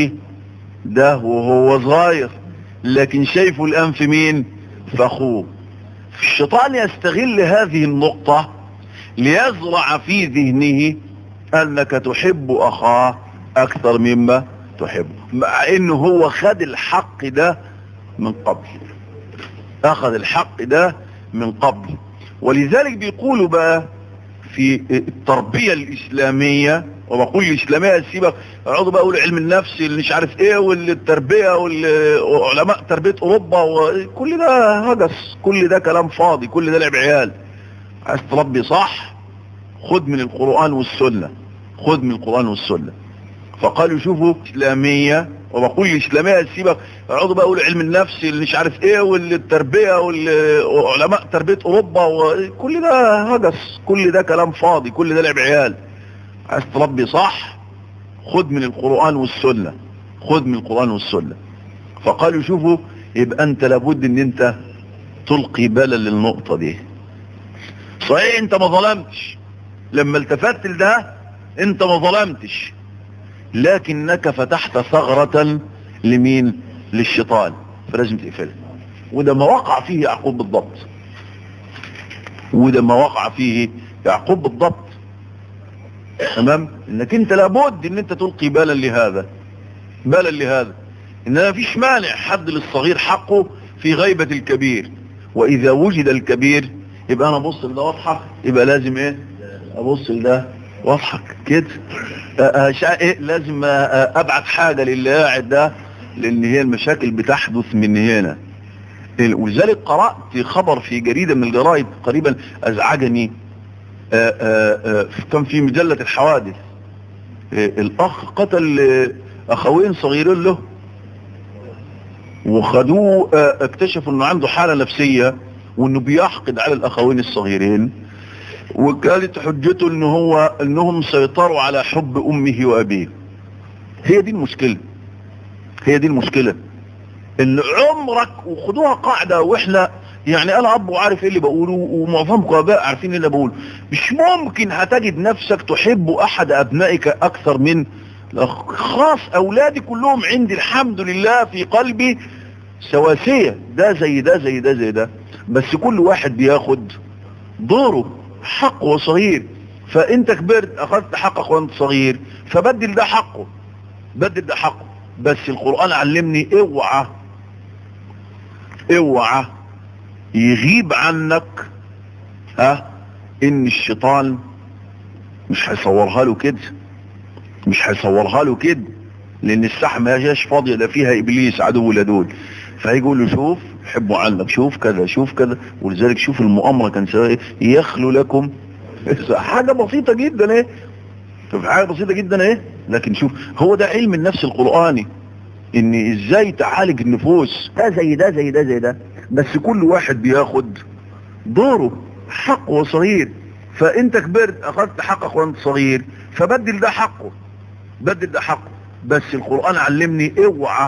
ده وهو صغير لكن شايفه الان في مين في اخوه الشيطان يستغل هذه النقطة ليزرع في ذهنه انك تحب اخاه اكثر مما تحبه مع انه هو خد الحق ده من قبل اخذ الحق ده من قبل ولذلك بيقولوا بقى في التربية الاسلامية وبقول الاسلامية سيبك اقعدوا بقى اقول علم النفس اللي مش عارف ايه والتربية وعلماء تربية اوروبا وكل ده هجس كل ده كلام فاضي كل ده لعب عيال عايز تربي صح خد من القرآن والسنة خد من القرآن والسنة فقالوا شوفوا اسلامية وبقول الاسلامية سيبك اقعدوا بقى اقول علم النفس اللي مش عارف ايه والتربية وعلماء تربية اوروبا وكل ده هجس كل ده كلام فاضي كل ده لعب عيال عايز تربي صح خد من القرآن والسنة خد من القرآن والسنة فقالوا شوفوا يبقى انت لابد ان انت تلقي بالا للنقطة دي صحيح انت ما ظلمتش لما التفت لده انت ما ظلمتش لكنك فتحت ثغرة لمين للشيطان فلازم تقفلها وده ما وقع فيه يعقوب بالضبط وده ما وقع فيه يعقوب بالضبط تمام انك انت لابد ان انت تلقي بالا لهذا بالا لهذا إنما فيش مانع حد للصغير حقه في غيبة الكبير وإذا وجد الكبير يبقى أنا أبص لده واضحك يبقى لازم إيه أبص لده واضحك كده إيه لازم أبعت حاجة للي قاعد ده لأن هي المشاكل بتحدث من هنا ولذلك قرأت خبر في جريدة من الجرائد قريبا أزعجني آآ آآ كان في مجلة الحوادث الأخ قتل أخوين صغيرين له وخدوه اكتشفوا انه عنده حالة نفسية وانه بيحقد على الاخوين الصغيرين وكانت حجته ان هو انهم سيطروا على حب امه وابيه هي دي المشكلة هي دي المشكلة ان عمرك وخدوها قاعدة واحنا يعني انا اب وعارف ايه اللي بقوله ومعظمكم اباء عارفين ايه اللي بقوله مش ممكن هتجد نفسك تحب احد ابنائك اكثر من خاص اولادي كلهم عندي الحمد لله في قلبي سواسية ده زي ده زي ده زي ده بس كل واحد بياخد دوره حق وصغير فانت كبرت اخذت حقك وانت صغير فبدل ده حقه بدل ده حقه بس القرآن علمني اوعى اوعى يغيب عنك ها ان الشيطان مش هيصورها له كده مش هيصورها له كده لان الساحه ما هياش فاضيه ده فيها ابليس عدو لدول فهيقول له شوف حبوا عنك شوف كذا شوف كذا ولذلك شوف المؤامره كان سواء يخلو لكم حاجه بسيطه جدا ايه شوف حاجه بسيطه جدا ايه لكن شوف هو ده علم النفس القراني ان ازاي تعالج النفوس ده زي ده زي ده زي ده بس كل واحد بياخد دوره حق وصغير فانت كبرت اخذت حقك وانت صغير فبدل ده حقه بدل ده حقه بس القرآن علمني اوعى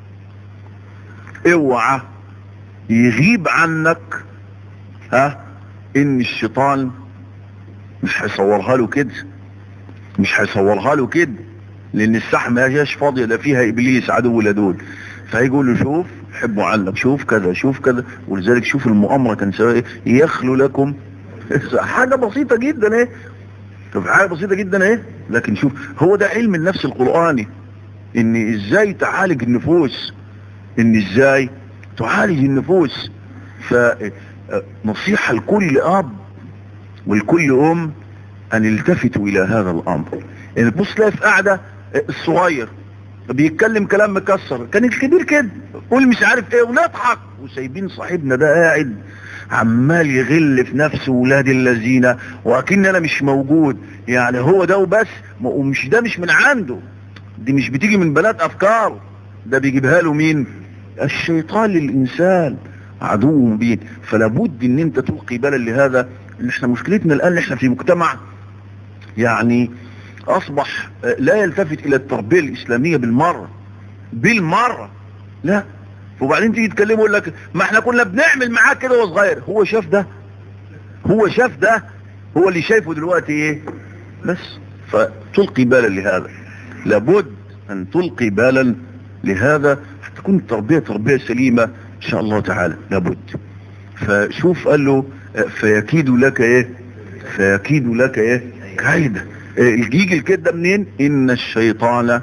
اوعى يغيب عنك ها ان الشيطان مش هيصورها له كده مش هيصورها له كده لان الساحه ما هياش فاضيه ده فيها ابليس عدو لدول فهيقول له شوف حبوا عنك شوف كذا شوف كذا ولذلك شوف المؤامره كان سواء يخلو لكم حاجه بسيطه جدا ايه طب حاجه بسيطه جدا ايه لكن شوف هو ده علم النفس القراني ان ازاي تعالج النفوس ان ازاي تعالج النفوس فنصيحه لكل اب ولكل ام ان يلتفتوا الى هذا الامر ان تبص تلاقي في قاعده الصغير بيتكلم كلام مكسر كان الكبير كده قول مش عارف ايه ونضحك وسايبين صاحبنا ده قاعد عمال يغل في نفسه ولاد الذين واكن انا مش موجود يعني هو ده وبس ومش ده مش من عنده دي مش بتيجي من بنات افكاره ده بيجيبها له مين الشيطان للانسان عدو مبين فلا بد ان انت تلقي بالا لهذا ان احنا مشكلتنا الان احنا في مجتمع يعني اصبح لا يلتفت الى التربيه الاسلاميه بالمره بالمره لا وبعدين تيجي تكلمه يقول لك ما احنا كنا بنعمل معاه كده وهو صغير هو شاف ده هو شاف ده هو اللي شايفه دلوقتي ايه بس فتلقي بالا لهذا لابد ان تلقي بالا لهذا تكون التربيه تربيه سليمه ان شاء الله تعالى لابد فشوف قال له فيكيد لك ايه فيكيد لك ايه كيدا الجيج الكيد ده منين ان الشيطان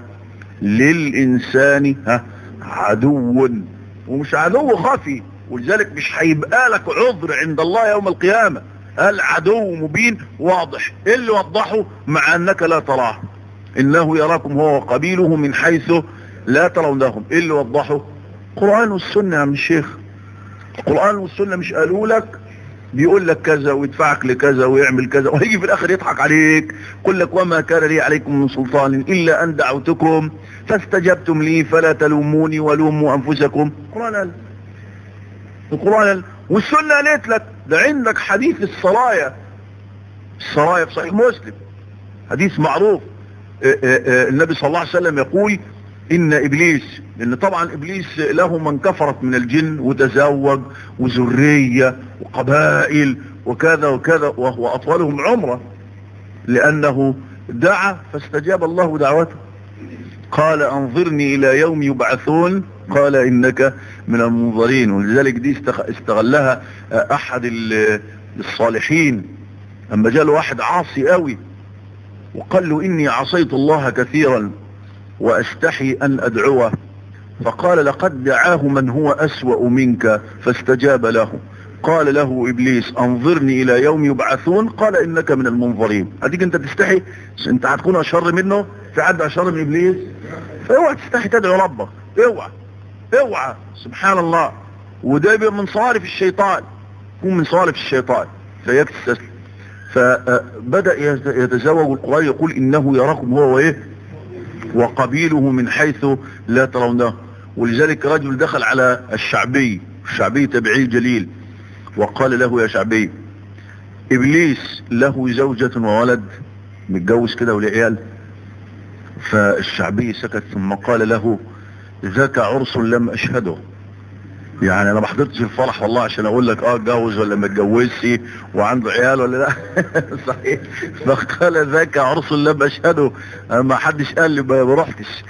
للانسان ها عدو ومش عدو خفي ولذلك مش هيبقى لك عذر عند الله يوم القيامة قال عدو مبين واضح ايه اللي وضحه مع انك لا تراه انه يراكم هو وقبيله من حيث لا ترونهم ايه اللي وضحه القرآن والسنة يا عم الشيخ القرآن والسنة مش قالوا لك بيقول لك كذا ويدفعك لكذا ويعمل كذا وهيجي في الاخر يضحك عليك يقول لك وما كان لي عليكم من سلطان الا ان دعوتكم فاستجبتم لي فلا تلوموني ولوموا انفسكم القرآن قال القرآن قال والسنة قالت لك ده عندك حديث السرايا السرايا في صحيح مسلم حديث معروف النبي صلى الله عليه وسلم يقول ان ابليس لان طبعا ابليس له من كفرت من الجن وتزوج وذرية وقبائل وكذا وكذا وهو اطولهم عمره لانه دعا فاستجاب الله دعوته قال انظرني الى يوم يبعثون قال انك من المنظرين ولذلك دي استغلها احد الصالحين اما جاء له واحد عاصي قوي وقال له اني عصيت الله كثيرا وأستحي أن أدعوه فقال لقد دعاه من هو أسوأ منك فاستجاب له قال له إبليس أنظرني إلى يوم يبعثون قال إنك من المنظرين هديك أنت تستحي أنت هتكون أشر منه في حد أشر من إبليس فاوعى تستحي تدعو ربك اوعى اوعى سبحان الله وده يبقى من صارف الشيطان يكون من صارف الشيطان فياك تستسلم فبدأ يتزوج القرآن يقول إنه يراكم هو وإيه وقبيله من حيث لا ترونه ولذلك رجل دخل على الشعبي الشعبي تبعي جليل وقال له يا شعبي إبليس له زوجة وولد متجوز كده ولعيال فالشعبي سكت ثم قال له ذاك عرس لم أشهده يعني انا ما حضرتش الفرح والله عشان اقول لك اه اتجوز ولا ما اتجوزش وعنده عيال ولا لا صحيح فقال ذاك عرس لم اشهده ما حدش قال لي ما رحتش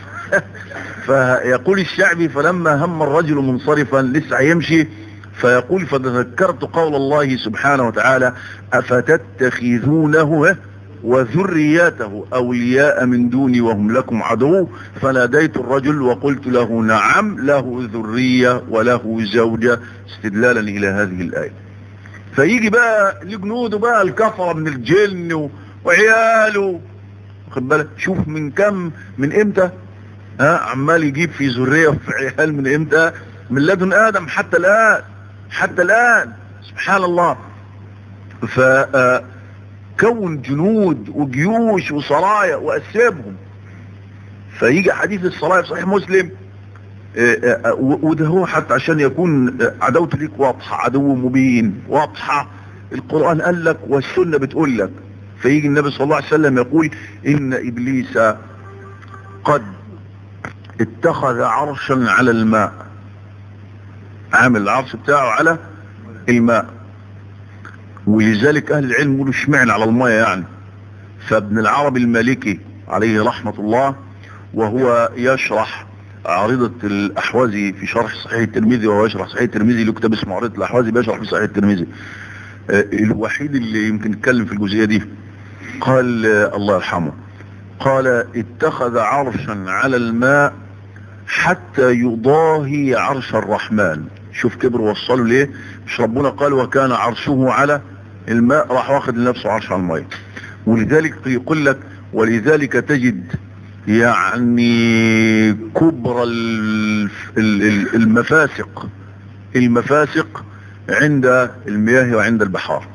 فيقول الشعبي فلما هم الرجل منصرفا لسه يمشي فيقول فتذكرت قول الله سبحانه وتعالى افتتخذونه وذرياته أولياء من دوني وهم لكم عدو فناديت الرجل وقلت له نعم له ذرية وله زوجة استدلالا إلى هذه الآية فيجي بقى لجنوده بقى الكفرة من الجن وعياله خد بالك شوف من كم من امتى ها عمال يجيب في ذرية وفي عيال من امتى من لدن آدم حتى الآن حتى الآن سبحان الله ف كون جنود وجيوش وسرايا وأسابهم فيجي حديث السرايا في صحيح مسلم وده هو حتى عشان يكون عدوته ليك واضحة عدو مبين واضحة القرآن قال لك والسنة بتقول لك فيجي النبي صلى الله عليه وسلم يقول إن إبليس قد اتخذ عرشا على الماء عامل العرش بتاعه على الماء ولذلك اهل العلم يقولوا اشمعنى على المية يعني فابن العربي المالكي عليه رحمة الله وهو يشرح عارضة الاحوازي في شرح صحيح الترمذي وهو يشرح صحيح الترمذي له كتاب اسمه عارضة الاحوازي بيشرح في صحيح الترمذي الوحيد اللي يمكن يتكلم في الجزئية دي قال الله يرحمه قال اتخذ عرشا على الماء حتى يضاهي عرش الرحمن شوف كبر وصله ليه مش ربنا قال وكان عرشه على الماء راح واخد لنفسه عرش على الماء ولذلك يقول لك ولذلك تجد يعني كبر المفاسق المفاسق عند المياه وعند البحار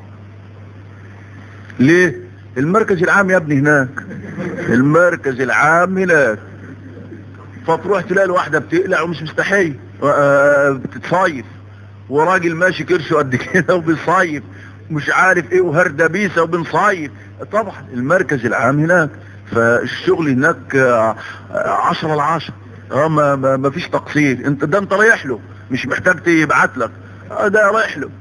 ليه المركز العام يا ابني هناك المركز العام هناك فتروح تلاقي الواحدة بتقلع ومش مستحي بتتصايف وراجل ماشي كرشه قد كده وبيصايف مش عارف ايه وهردة بيسة وبنصايف طبعا المركز العام هناك فالشغل هناك عشرة العشرة اه ما, ما, ما فيش تقصير انت ده انت رايح له مش محتاج يبعت لك اه ده رايح له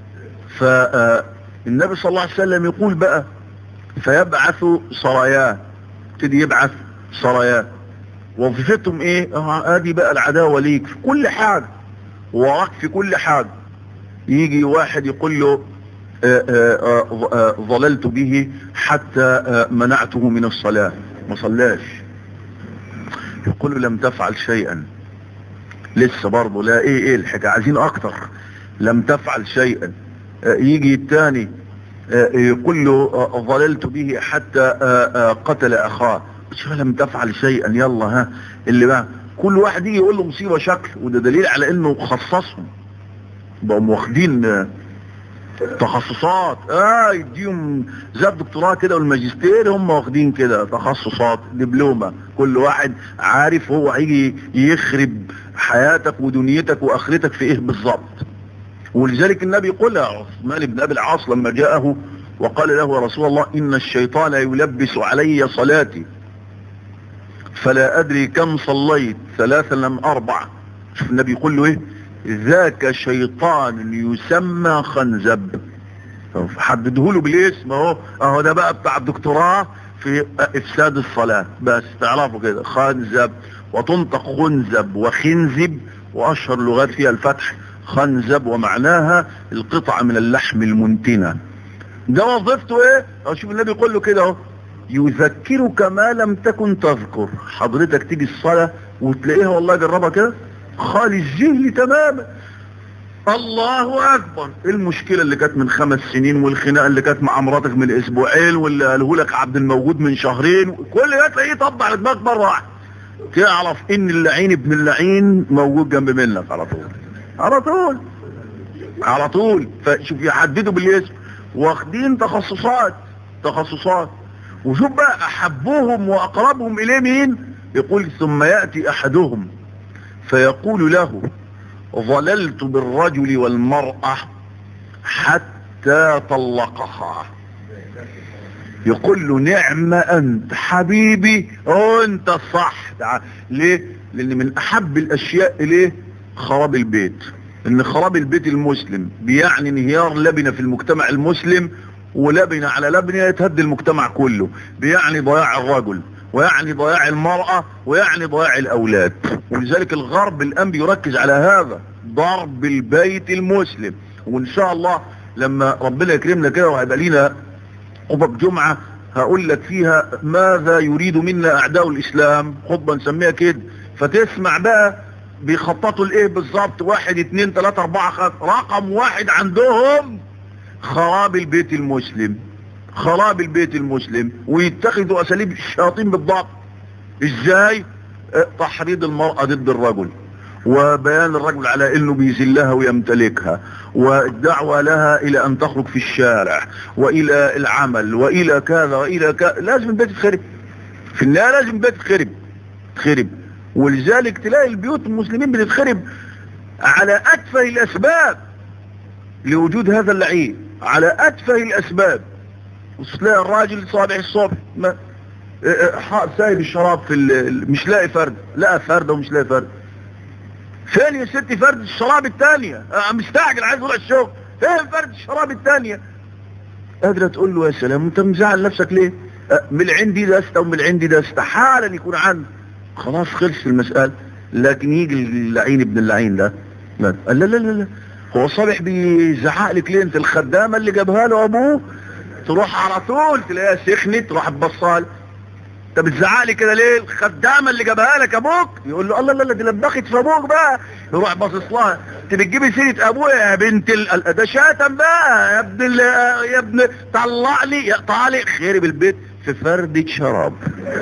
فالنبي صلى الله عليه وسلم يقول بقى فيبعث سراياه ابتدي يبعث سراياه وظيفتهم ايه ادي بقى العداوة ليك في كل حاجة وراك في كل حاجة يجي واحد يقول له آآ آآ ظللت به حتى منعته من الصلاة ما صلاش يقول له لم تفعل شيئا لسه برضه لا ايه ايه الحكاية عايزين اكتر لم تفعل شيئا يجي الثاني يقول له ظللت به حتى قتل اخاه لم تفعل شيئا يلا ها اللي بقى كل واحد يجي يقول له مصيبة شكل وده دليل على انه خصصهم بقوا واخدين تخصصات اه يديهم زي الدكتوراه كده والماجستير هم واخدين كده تخصصات دبلومة كل واحد عارف هو هيجي يخرب حياتك ودنيتك واخرتك في ايه بالظبط ولذلك النبي يقول عثمان بن ابي العاص لما جاءه وقال له يا رسول الله ان الشيطان يلبس علي صلاتي فلا ادري كم صليت ثلاثا لم اربع شوف النبي يقول له ايه ذاك شيطان يسمى خنزب حدده له بالاسم اهو اهو ده بقى بتاع الدكتوراه في افساد الصلاة بس تعرفوا كده خنزب وتنطق خنزب وخنزب واشهر لغات فيها الفتح خنزب ومعناها القطعة من اللحم المنتنة ده وظيفته ايه اشوف النبي يقول له كده اهو يذكرك ما لم تكن تذكر حضرتك تيجي الصلاة وتلاقيها والله جربها كده خالي الذهن تماما الله اكبر المشكلة اللي كانت من خمس سنين والخناقة اللي كانت مع مراتك من اسبوعين واللي قاله لك عبد الموجود من شهرين كل ده تلاقيه طبع على دماغك مرة واحدة تعرف ان اللعين ابن اللعين موجود جنب منك على طول على طول على طول فشوف يحددوا بالاسم واخدين تخصصات تخصصات وشوف بقى احبهم واقربهم اليه مين يقول ثم يأتي احدهم فيقول له ظللت بالرجل والمرأة حتى طلقها يقول له نعم انت حبيبي انت الصح ليه لان من احب الاشياء اليه خراب البيت ان خراب البيت المسلم بيعني انهيار لبنة في المجتمع المسلم ولبنة على لبنة يتهدي المجتمع كله بيعني ضياع الرجل ويعني ضياع المرأة ويعني ضياع الأولاد ولذلك الغرب الآن بيركز على هذا ضرب البيت المسلم وإن شاء الله لما ربنا يكرمنا كده وهيبقى لينا خطب جمعة هقول لك فيها ماذا يريد منا أعداء الإسلام خطبة نسميها كده فتسمع بقى بيخططوا الايه بالظبط واحد اتنين تلاتة اربعة خمسة رقم واحد عندهم خراب البيت المسلم خراب البيت المسلم ويتخذوا اساليب الشياطين بالضبط ازاي اه تحريض المرأة ضد الرجل وبيان الرجل على انه بيذلها ويمتلكها والدعوة لها الى ان تخرج في الشارع والى العمل والى كذا والى كذا لازم البيت يتخرب في النهاية لازم البيت يتخرب تخرب ولذلك تلاقي البيوت المسلمين بتتخرب على اتفه الاسباب لوجود هذا اللعين على اتفه الاسباب وتلاقي الراجل صابح الصبح ما سايب الشراب في مش لاقي فرد لا فرد ومش لاقي فرد فين يا ستي فرد الشراب الثانية مستعجل عايز يروح الشغل فين فرد الشراب الثانية قادرة تقول له يا سلام انت مزعل نفسك ليه من عندي دستة ومن عندي دستة حالا يكون عندي خلاص خلص المسألة لكن يجي اللعين ابن اللعين ده لا لا لا لا, لا. هو صالح بيزعق لك ليه انت الخدامة اللي جابها له ابوه تروح على طول تلاقيها سخنت تروح تبصال انت بتزعق لي كده ليه الخدامة اللي جابها لك ابوك يقول له الله لا لا دي لبخت في ابوك بقى يروح باصص لها انت بتجيبي سيره ابويا يا بنت ال... ده شاتم بقى يا ابن ال... يا ابن طلع لي يا طالع خرب البيت في فردة شراب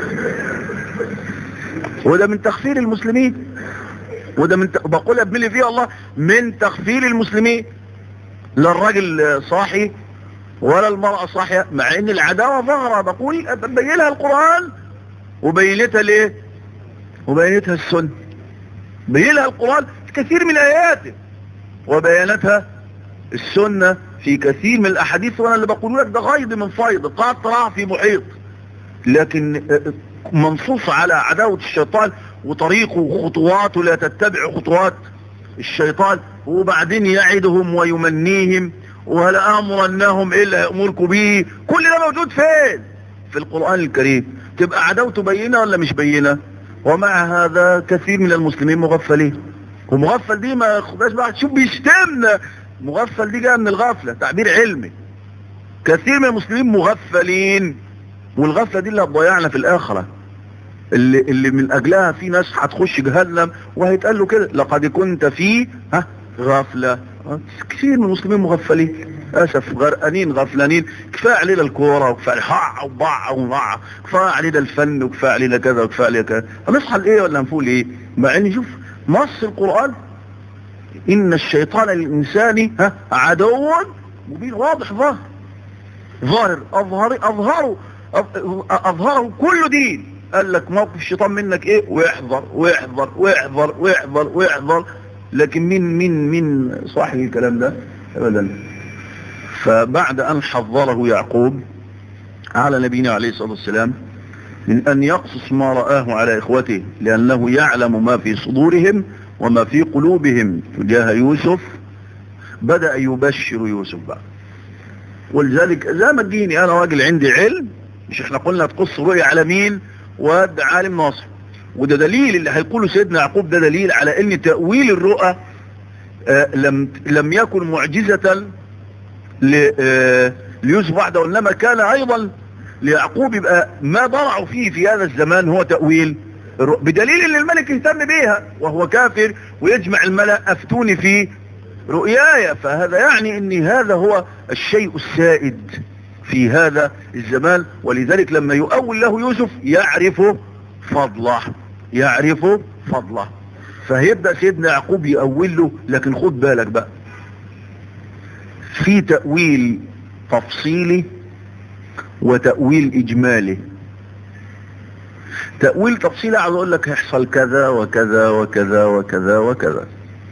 وده من تخفير المسلمين وده من ت... بقولها بملي فيه الله من تخفير المسلمين لا الراجل صاحي ولا المرأة صاحية مع ان العداوة ظهرة بقول بينها القرآن وبينتها ليه وبينتها السنة بينها القرآن في كثير من آياته وبيانتها السنة في كثير من الأحاديث وأنا اللي بقول لك ده غيض من فيض قطرة في محيط لكن منصوص على عداوة الشيطان وطريقه وخطواته لا تتبع خطوات الشيطان وبعدين يعدهم ويمنيهم ولا امرنهم الا يامركم به كل ده موجود فين في القرآن الكريم تبقى عداوته بينة ولا مش بينة ومع هذا كثير من المسلمين مغفلين ومغفل دي ما خداش بقى شوف بيشتمنا مغفل دي جايه من الغفلة تعبير علمي كثير من المسلمين مغفلين والغفلة دي اللي هتضيعنا في الآخرة اللي, اللي من أجلها في ناس هتخش جهنم وهيتقال له كده لقد كنت في ها غفلة كثير من المسلمين مغفلين اسف غرقانين غفلانين كفايه علينا الكوره وكفايه حع وبع وبع كفايه علينا الفن وكفايه علينا كذا وكفايه علينا كذا هنصحى لايه ولا نفوق لايه مع ان شوف نص القران ان الشيطان للانسان ها عدو مبين واضح ظاهر ظاهر اظهر اظهره اظهره كل دين قال لك موقف الشيطان منك ايه واحذر واحذر واحذر واحذر واحذر لكن مين مين مين صاحب الكلام ده ابدا فبعد ان حذره يعقوب على نبينا عليه الصلاة والسلام من ان يقصص ما رآه على اخوته لانه يعلم ما في صدورهم وما في قلوبهم تجاه يوسف بدأ يبشر يوسف بقى ولذلك زي ما تجيني انا راجل عندي علم مش احنا قلنا تقص رؤية على مين واد عالم ناصر وده دليل اللي هيقوله سيدنا يعقوب ده دليل على ان تأويل الرؤى آه لم لم يكن معجزة آه ليوسف وحده وانما كان ايضا ليعقوب يبقى ما ضرعوا فيه في هذا الزمان هو تأويل بدليل ان الملك اهتم بيها وهو كافر ويجمع الملأ افتوني في رؤياي فهذا يعني ان هذا هو الشيء السائد في هذا الزمان ولذلك لما يؤول له يوسف يعرف فضله يعرف فضله فهيبدأ سيدنا يعقوب يأول له لكن خد بالك بقى في تأويل تفصيلي وتأويل إجمالي تأويل تفصيلي عاوز أقول لك هيحصل كذا وكذا وكذا وكذا وكذا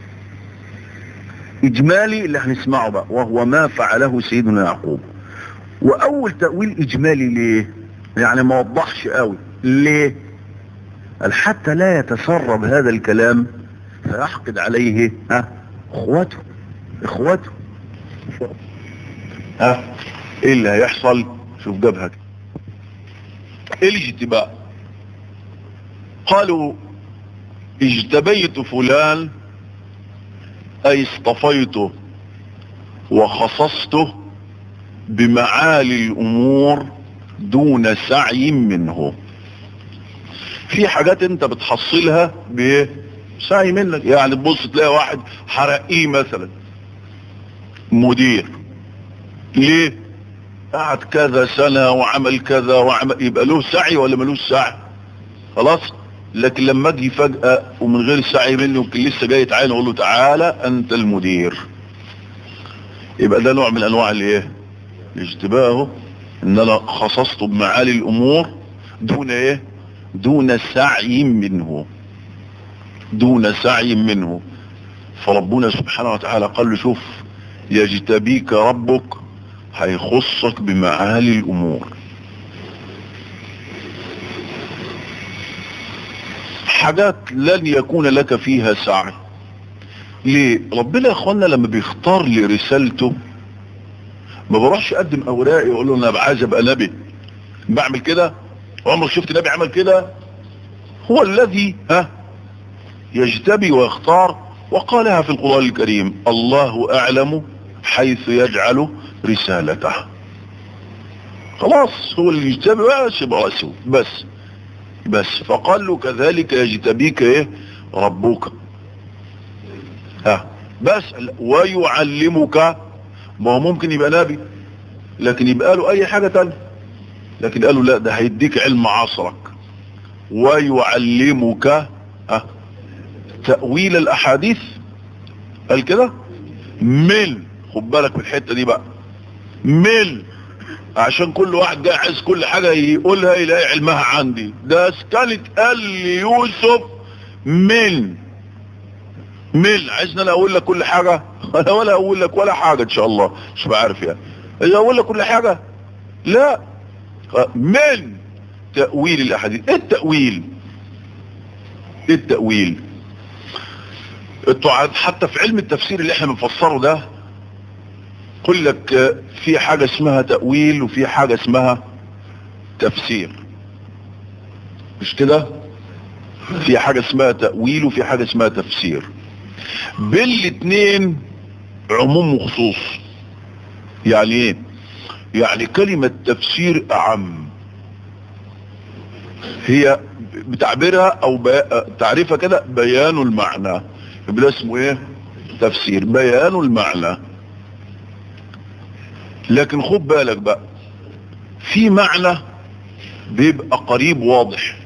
إجمالي اللي هنسمعه بقى وهو ما فعله سيدنا يعقوب وأول تأويل إجمالي ليه يعني ما وضحش قوي ليه قال حتى لا يتسرب هذا الكلام فيحقد عليه ها اخوته اخوته ها ايه اللي هيحصل شوف جابها الاجتباء قالوا اجتبيت فلان اي اصطفيته وخصصته بمعالي الامور دون سعي منه في حاجات انت بتحصلها بسعي منك يعني تبص تلاقي واحد حرقيه مثلا مدير ليه قعد كذا سنة وعمل كذا وعمل يبقى له سعي ولا ملوش سعي خلاص لكن لما اجي فجأة ومن غير سعي مني وكان لسه جاي يتعين اقول له تعالى انت المدير يبقى ده نوع من انواع الايه الاجتباه ان انا خصصته بمعالي الامور دون ايه دون سعي منه دون سعي منه فربنا سبحانه وتعالى قال له شوف يجتبيك ربك هيخصك بمعالي الامور حاجات لن يكون لك فيها سعي ليه ربنا يا اخوانا لما بيختار لي رسالته ما بروحش اقدم اوراقي واقول له انا عايز ابقى نبي بعمل كده عمرك شفت نبي عمل كده هو الذي ها يجتبي ويختار وقالها في القرآن الكريم الله اعلم حيث يجعل رسالته خلاص هو اللي يجتبي بس يبقى رسول بس بس فقال له كذلك يجتبيك ايه ربك ها بس ويعلمك ما هو ممكن يبقى نبي لكن يبقى له اي حاجة تانية لكن قالوا لا ده هيديك علم عصرك ويعلمك ها تأويل الاحاديث قال كده من خد بالك من الحتة دي بقى من عشان كل واحد جاي عايز كل حاجة يقولها يلاقي علمها عندي ده كانت قال لي يوسف من من عايزنا انا اقول لك كل حاجة انا ولا اقول لك ولا حاجة ان شاء الله مش بعرف يعني اذا اقول لك كل حاجة لا من تأويل الاحاديث ايه التأويل ايه التأويل حتى في علم التفسير اللي احنا بنفسره ده قل لك في حاجة اسمها تأويل وفي حاجة اسمها تفسير مش كده في حاجة اسمها تأويل وفي حاجة اسمها تفسير بين الاتنين عموم وخصوص يعني ايه يعني كلمة تفسير اعم هي بتعبيرها او تعريفها كده بيان المعنى يبقى اسمه ايه تفسير بيان المعنى لكن خد بالك بقى في معنى بيبقى قريب واضح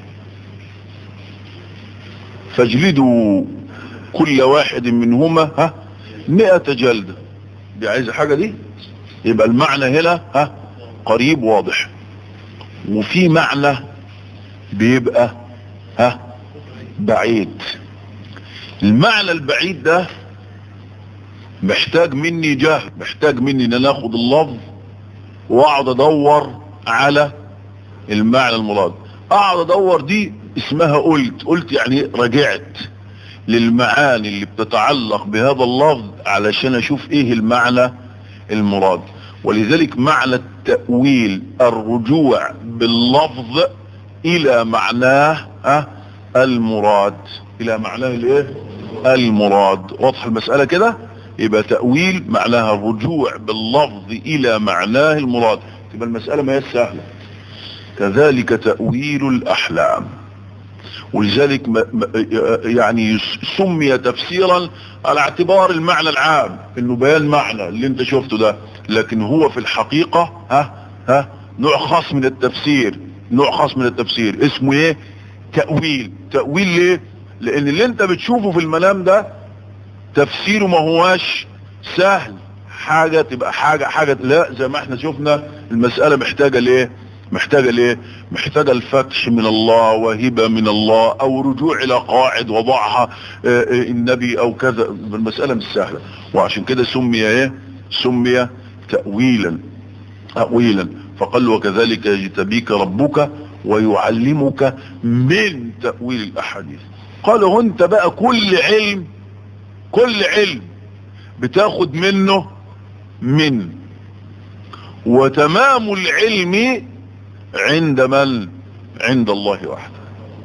فاجلدوا كل واحد منهما ها مئة جلدة دي عايزة حاجة دي يبقى المعنى هنا ها قريب واضح وفي معنى بيبقى ها بعيد المعنى البعيد ده محتاج مني جهد محتاج مني ان انا اخد اللفظ واقعد ادور على المعنى المراد اقعد ادور دي اسمها قلت قلت يعني رجعت للمعاني اللي بتتعلق بهذا اللفظ علشان اشوف ايه المعنى المراد ولذلك معنى التأويل الرجوع باللفظ الى معناه أه المراد الى معناه الايه المراد واضح المسألة كده يبقى تأويل معناها الرجوع باللفظ الى معناه المراد تبقى المسألة ما هي سهلة كذلك تأويل الأحلام ولذلك يعني سمي تفسيرا على اعتبار المعنى العام انه بيان معنى اللي انت شفته ده لكن هو في الحقيقة ها ها نوع خاص من التفسير نوع خاص من التفسير اسمه ايه تأويل تأويل ليه لان اللي انت بتشوفه في المنام ده تفسيره ما هواش سهل حاجة تبقى حاجة حاجة لا زي ما احنا شفنا المسألة محتاجة ليه محتاجة ليه محتاجة الفتح من الله وهبة من الله او رجوع الى قاعد وضعها النبي او كذا المسألة مش سهلة وعشان كده سمي ايه سمي تأويلا تأويلا فقال وكذلك يجتبيك ربك ويعلمك من تأويل الاحاديث قالوا انت بقى كل علم كل علم بتاخد منه من وتمام العلم عند من عند الله وحده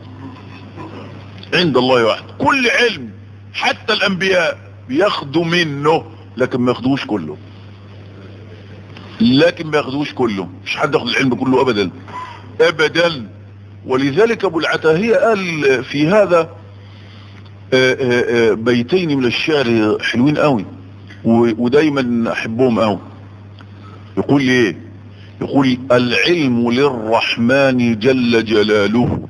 عند الله وحده كل علم حتى الانبياء بياخدوا منه لكن ما ياخدوش كله لكن ما ياخدوش كله مش حد ياخد العلم كله ابدا ابدا ولذلك ابو العتاهية قال في هذا بيتين من الشعر حلوين قوي ودايما احبهم قوي يقول ايه يقول العلم للرحمن جل جلاله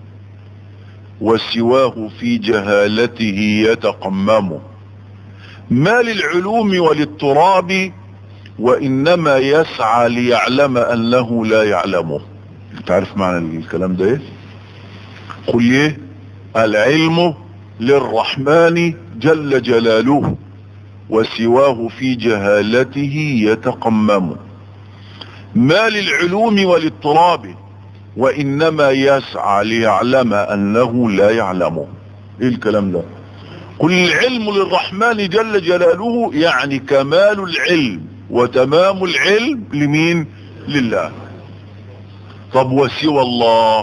وسواه في جهالته يتقمم ما للعلوم وللتراب وانما يسعى ليعلم انه لا يعلمه تعرف معنى الكلام ده ايه قل ايه العلم للرحمن جل جلاله وسواه في جهالته يتقمم ما للعلوم وللتراب وإنما يسعى ليعلم أنه لا يعلمه إيه الكلام ده قل العلم للرحمن جل جلاله يعني كمال العلم وتمام العلم لمين لله طب وسوى الله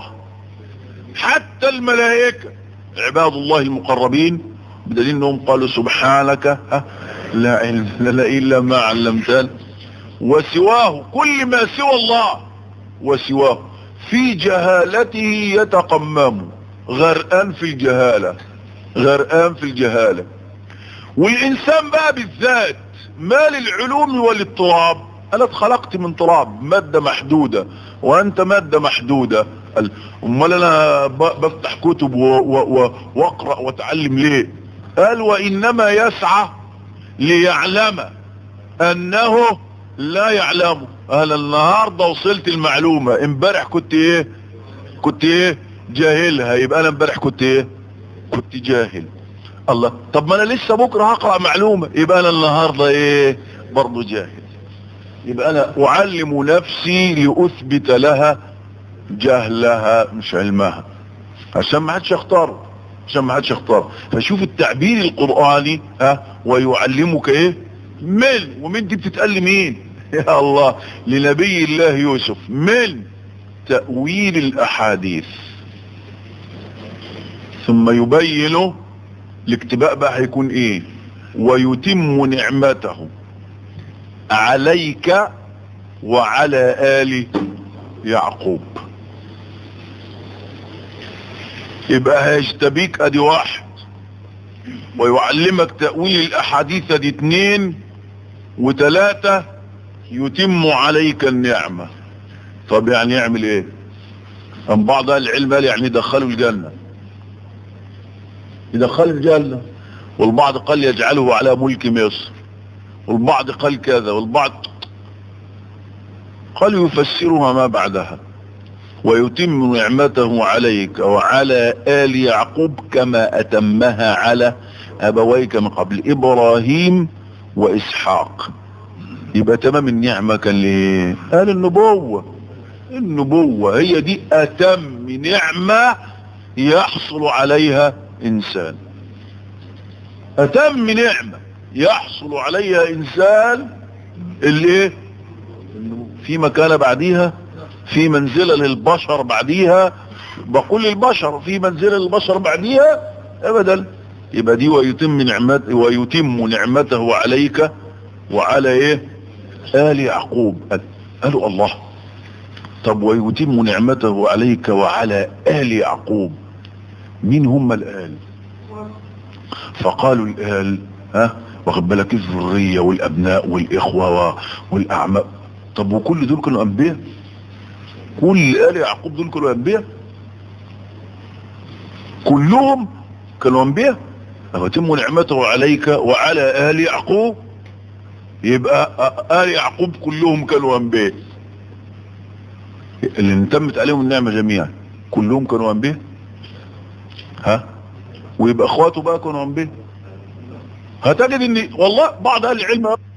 حتى الملائكة عباد الله المقربين بدليل انهم قالوا سبحانك ها لا علم لنا الا ما علمتنا وسواه كل ما سوى الله وسواه في جهالته يتقمم غرقان في الجهالة غرقان في الجهالة والإنسان بقى بالذات ما للعلوم وللتراب أنا اتخلقت من تراب مادة محدودة وأنت مادة محدودة أمال أنا بفتح كتب وأقرأ وأتعلم ليه قال وإنما يسعى ليعلم أنه لا يعلمه انا النهاردة وصلت المعلومة امبارح كنت ايه كنت ايه جاهلها يبقى انا امبارح كنت ايه كنت جاهل الله طب ما انا لسه بكرة هقرأ معلومة يبقى انا النهاردة ايه برضو جاهل يبقى انا اعلم نفسي لاثبت لها جهلها مش علمها عشان ما حدش يختار عشان ما حدش يختار فشوف التعبير القرآني ها ويعلمك ايه من ومن دي بتتقال مين يا الله لنبي الله يوسف من تأويل الأحاديث ثم يبين الاكتباء بقى هيكون ايه ويتم نعمته عليك وعلى آل يعقوب يبقى هيجتبيك ادي واحد ويعلمك تأويل الاحاديث دي اتنين وتلاتة يتم عليك النعمة طب يعني يعمل ايه ام بعض اهل العلم قال يعني يدخلوا الجنة يدخلوا الجنة والبعض قال يجعله على ملك مصر والبعض قال كذا والبعض قال يفسرها ما بعدها ويتم نعمته عليك وعلى آل يعقوب كما أتمها على أبويك من قبل إبراهيم وإسحاق يبقى تمام النعمة كان ليه قال النبوة النبوة هي دي أتم نعمة يحصل عليها إنسان أتم نعمة يحصل عليها إنسان اللي إيه في مكانة بعديها في منزلة للبشر بعديها بقول للبشر في منزلة للبشر بعديها أبدا يبقى دي ويتم نعمته ويتم نعمته عليك وعلى ايه آل يعقوب قالوا الله طب ويتم نعمته عليك وعلى آل يعقوب مين هم الآل فقالوا الآل ها واخد بالك الذرية والأبناء والإخوة والأعماء طب وكل دول كانوا أنبياء كل آل يعقوب دول كانوا أنبياء كلهم كانوا أنبياء ويتم نعمته عليك وعلى آل يعقوب يبقى آل يعقوب كلهم كانوا أنبياء اللي تمت عليهم النعمة جميعا كلهم كانوا أنبياء ها ويبقى اخواته بقى كانوا أنبياء هتجد ان والله بعض اهل العلم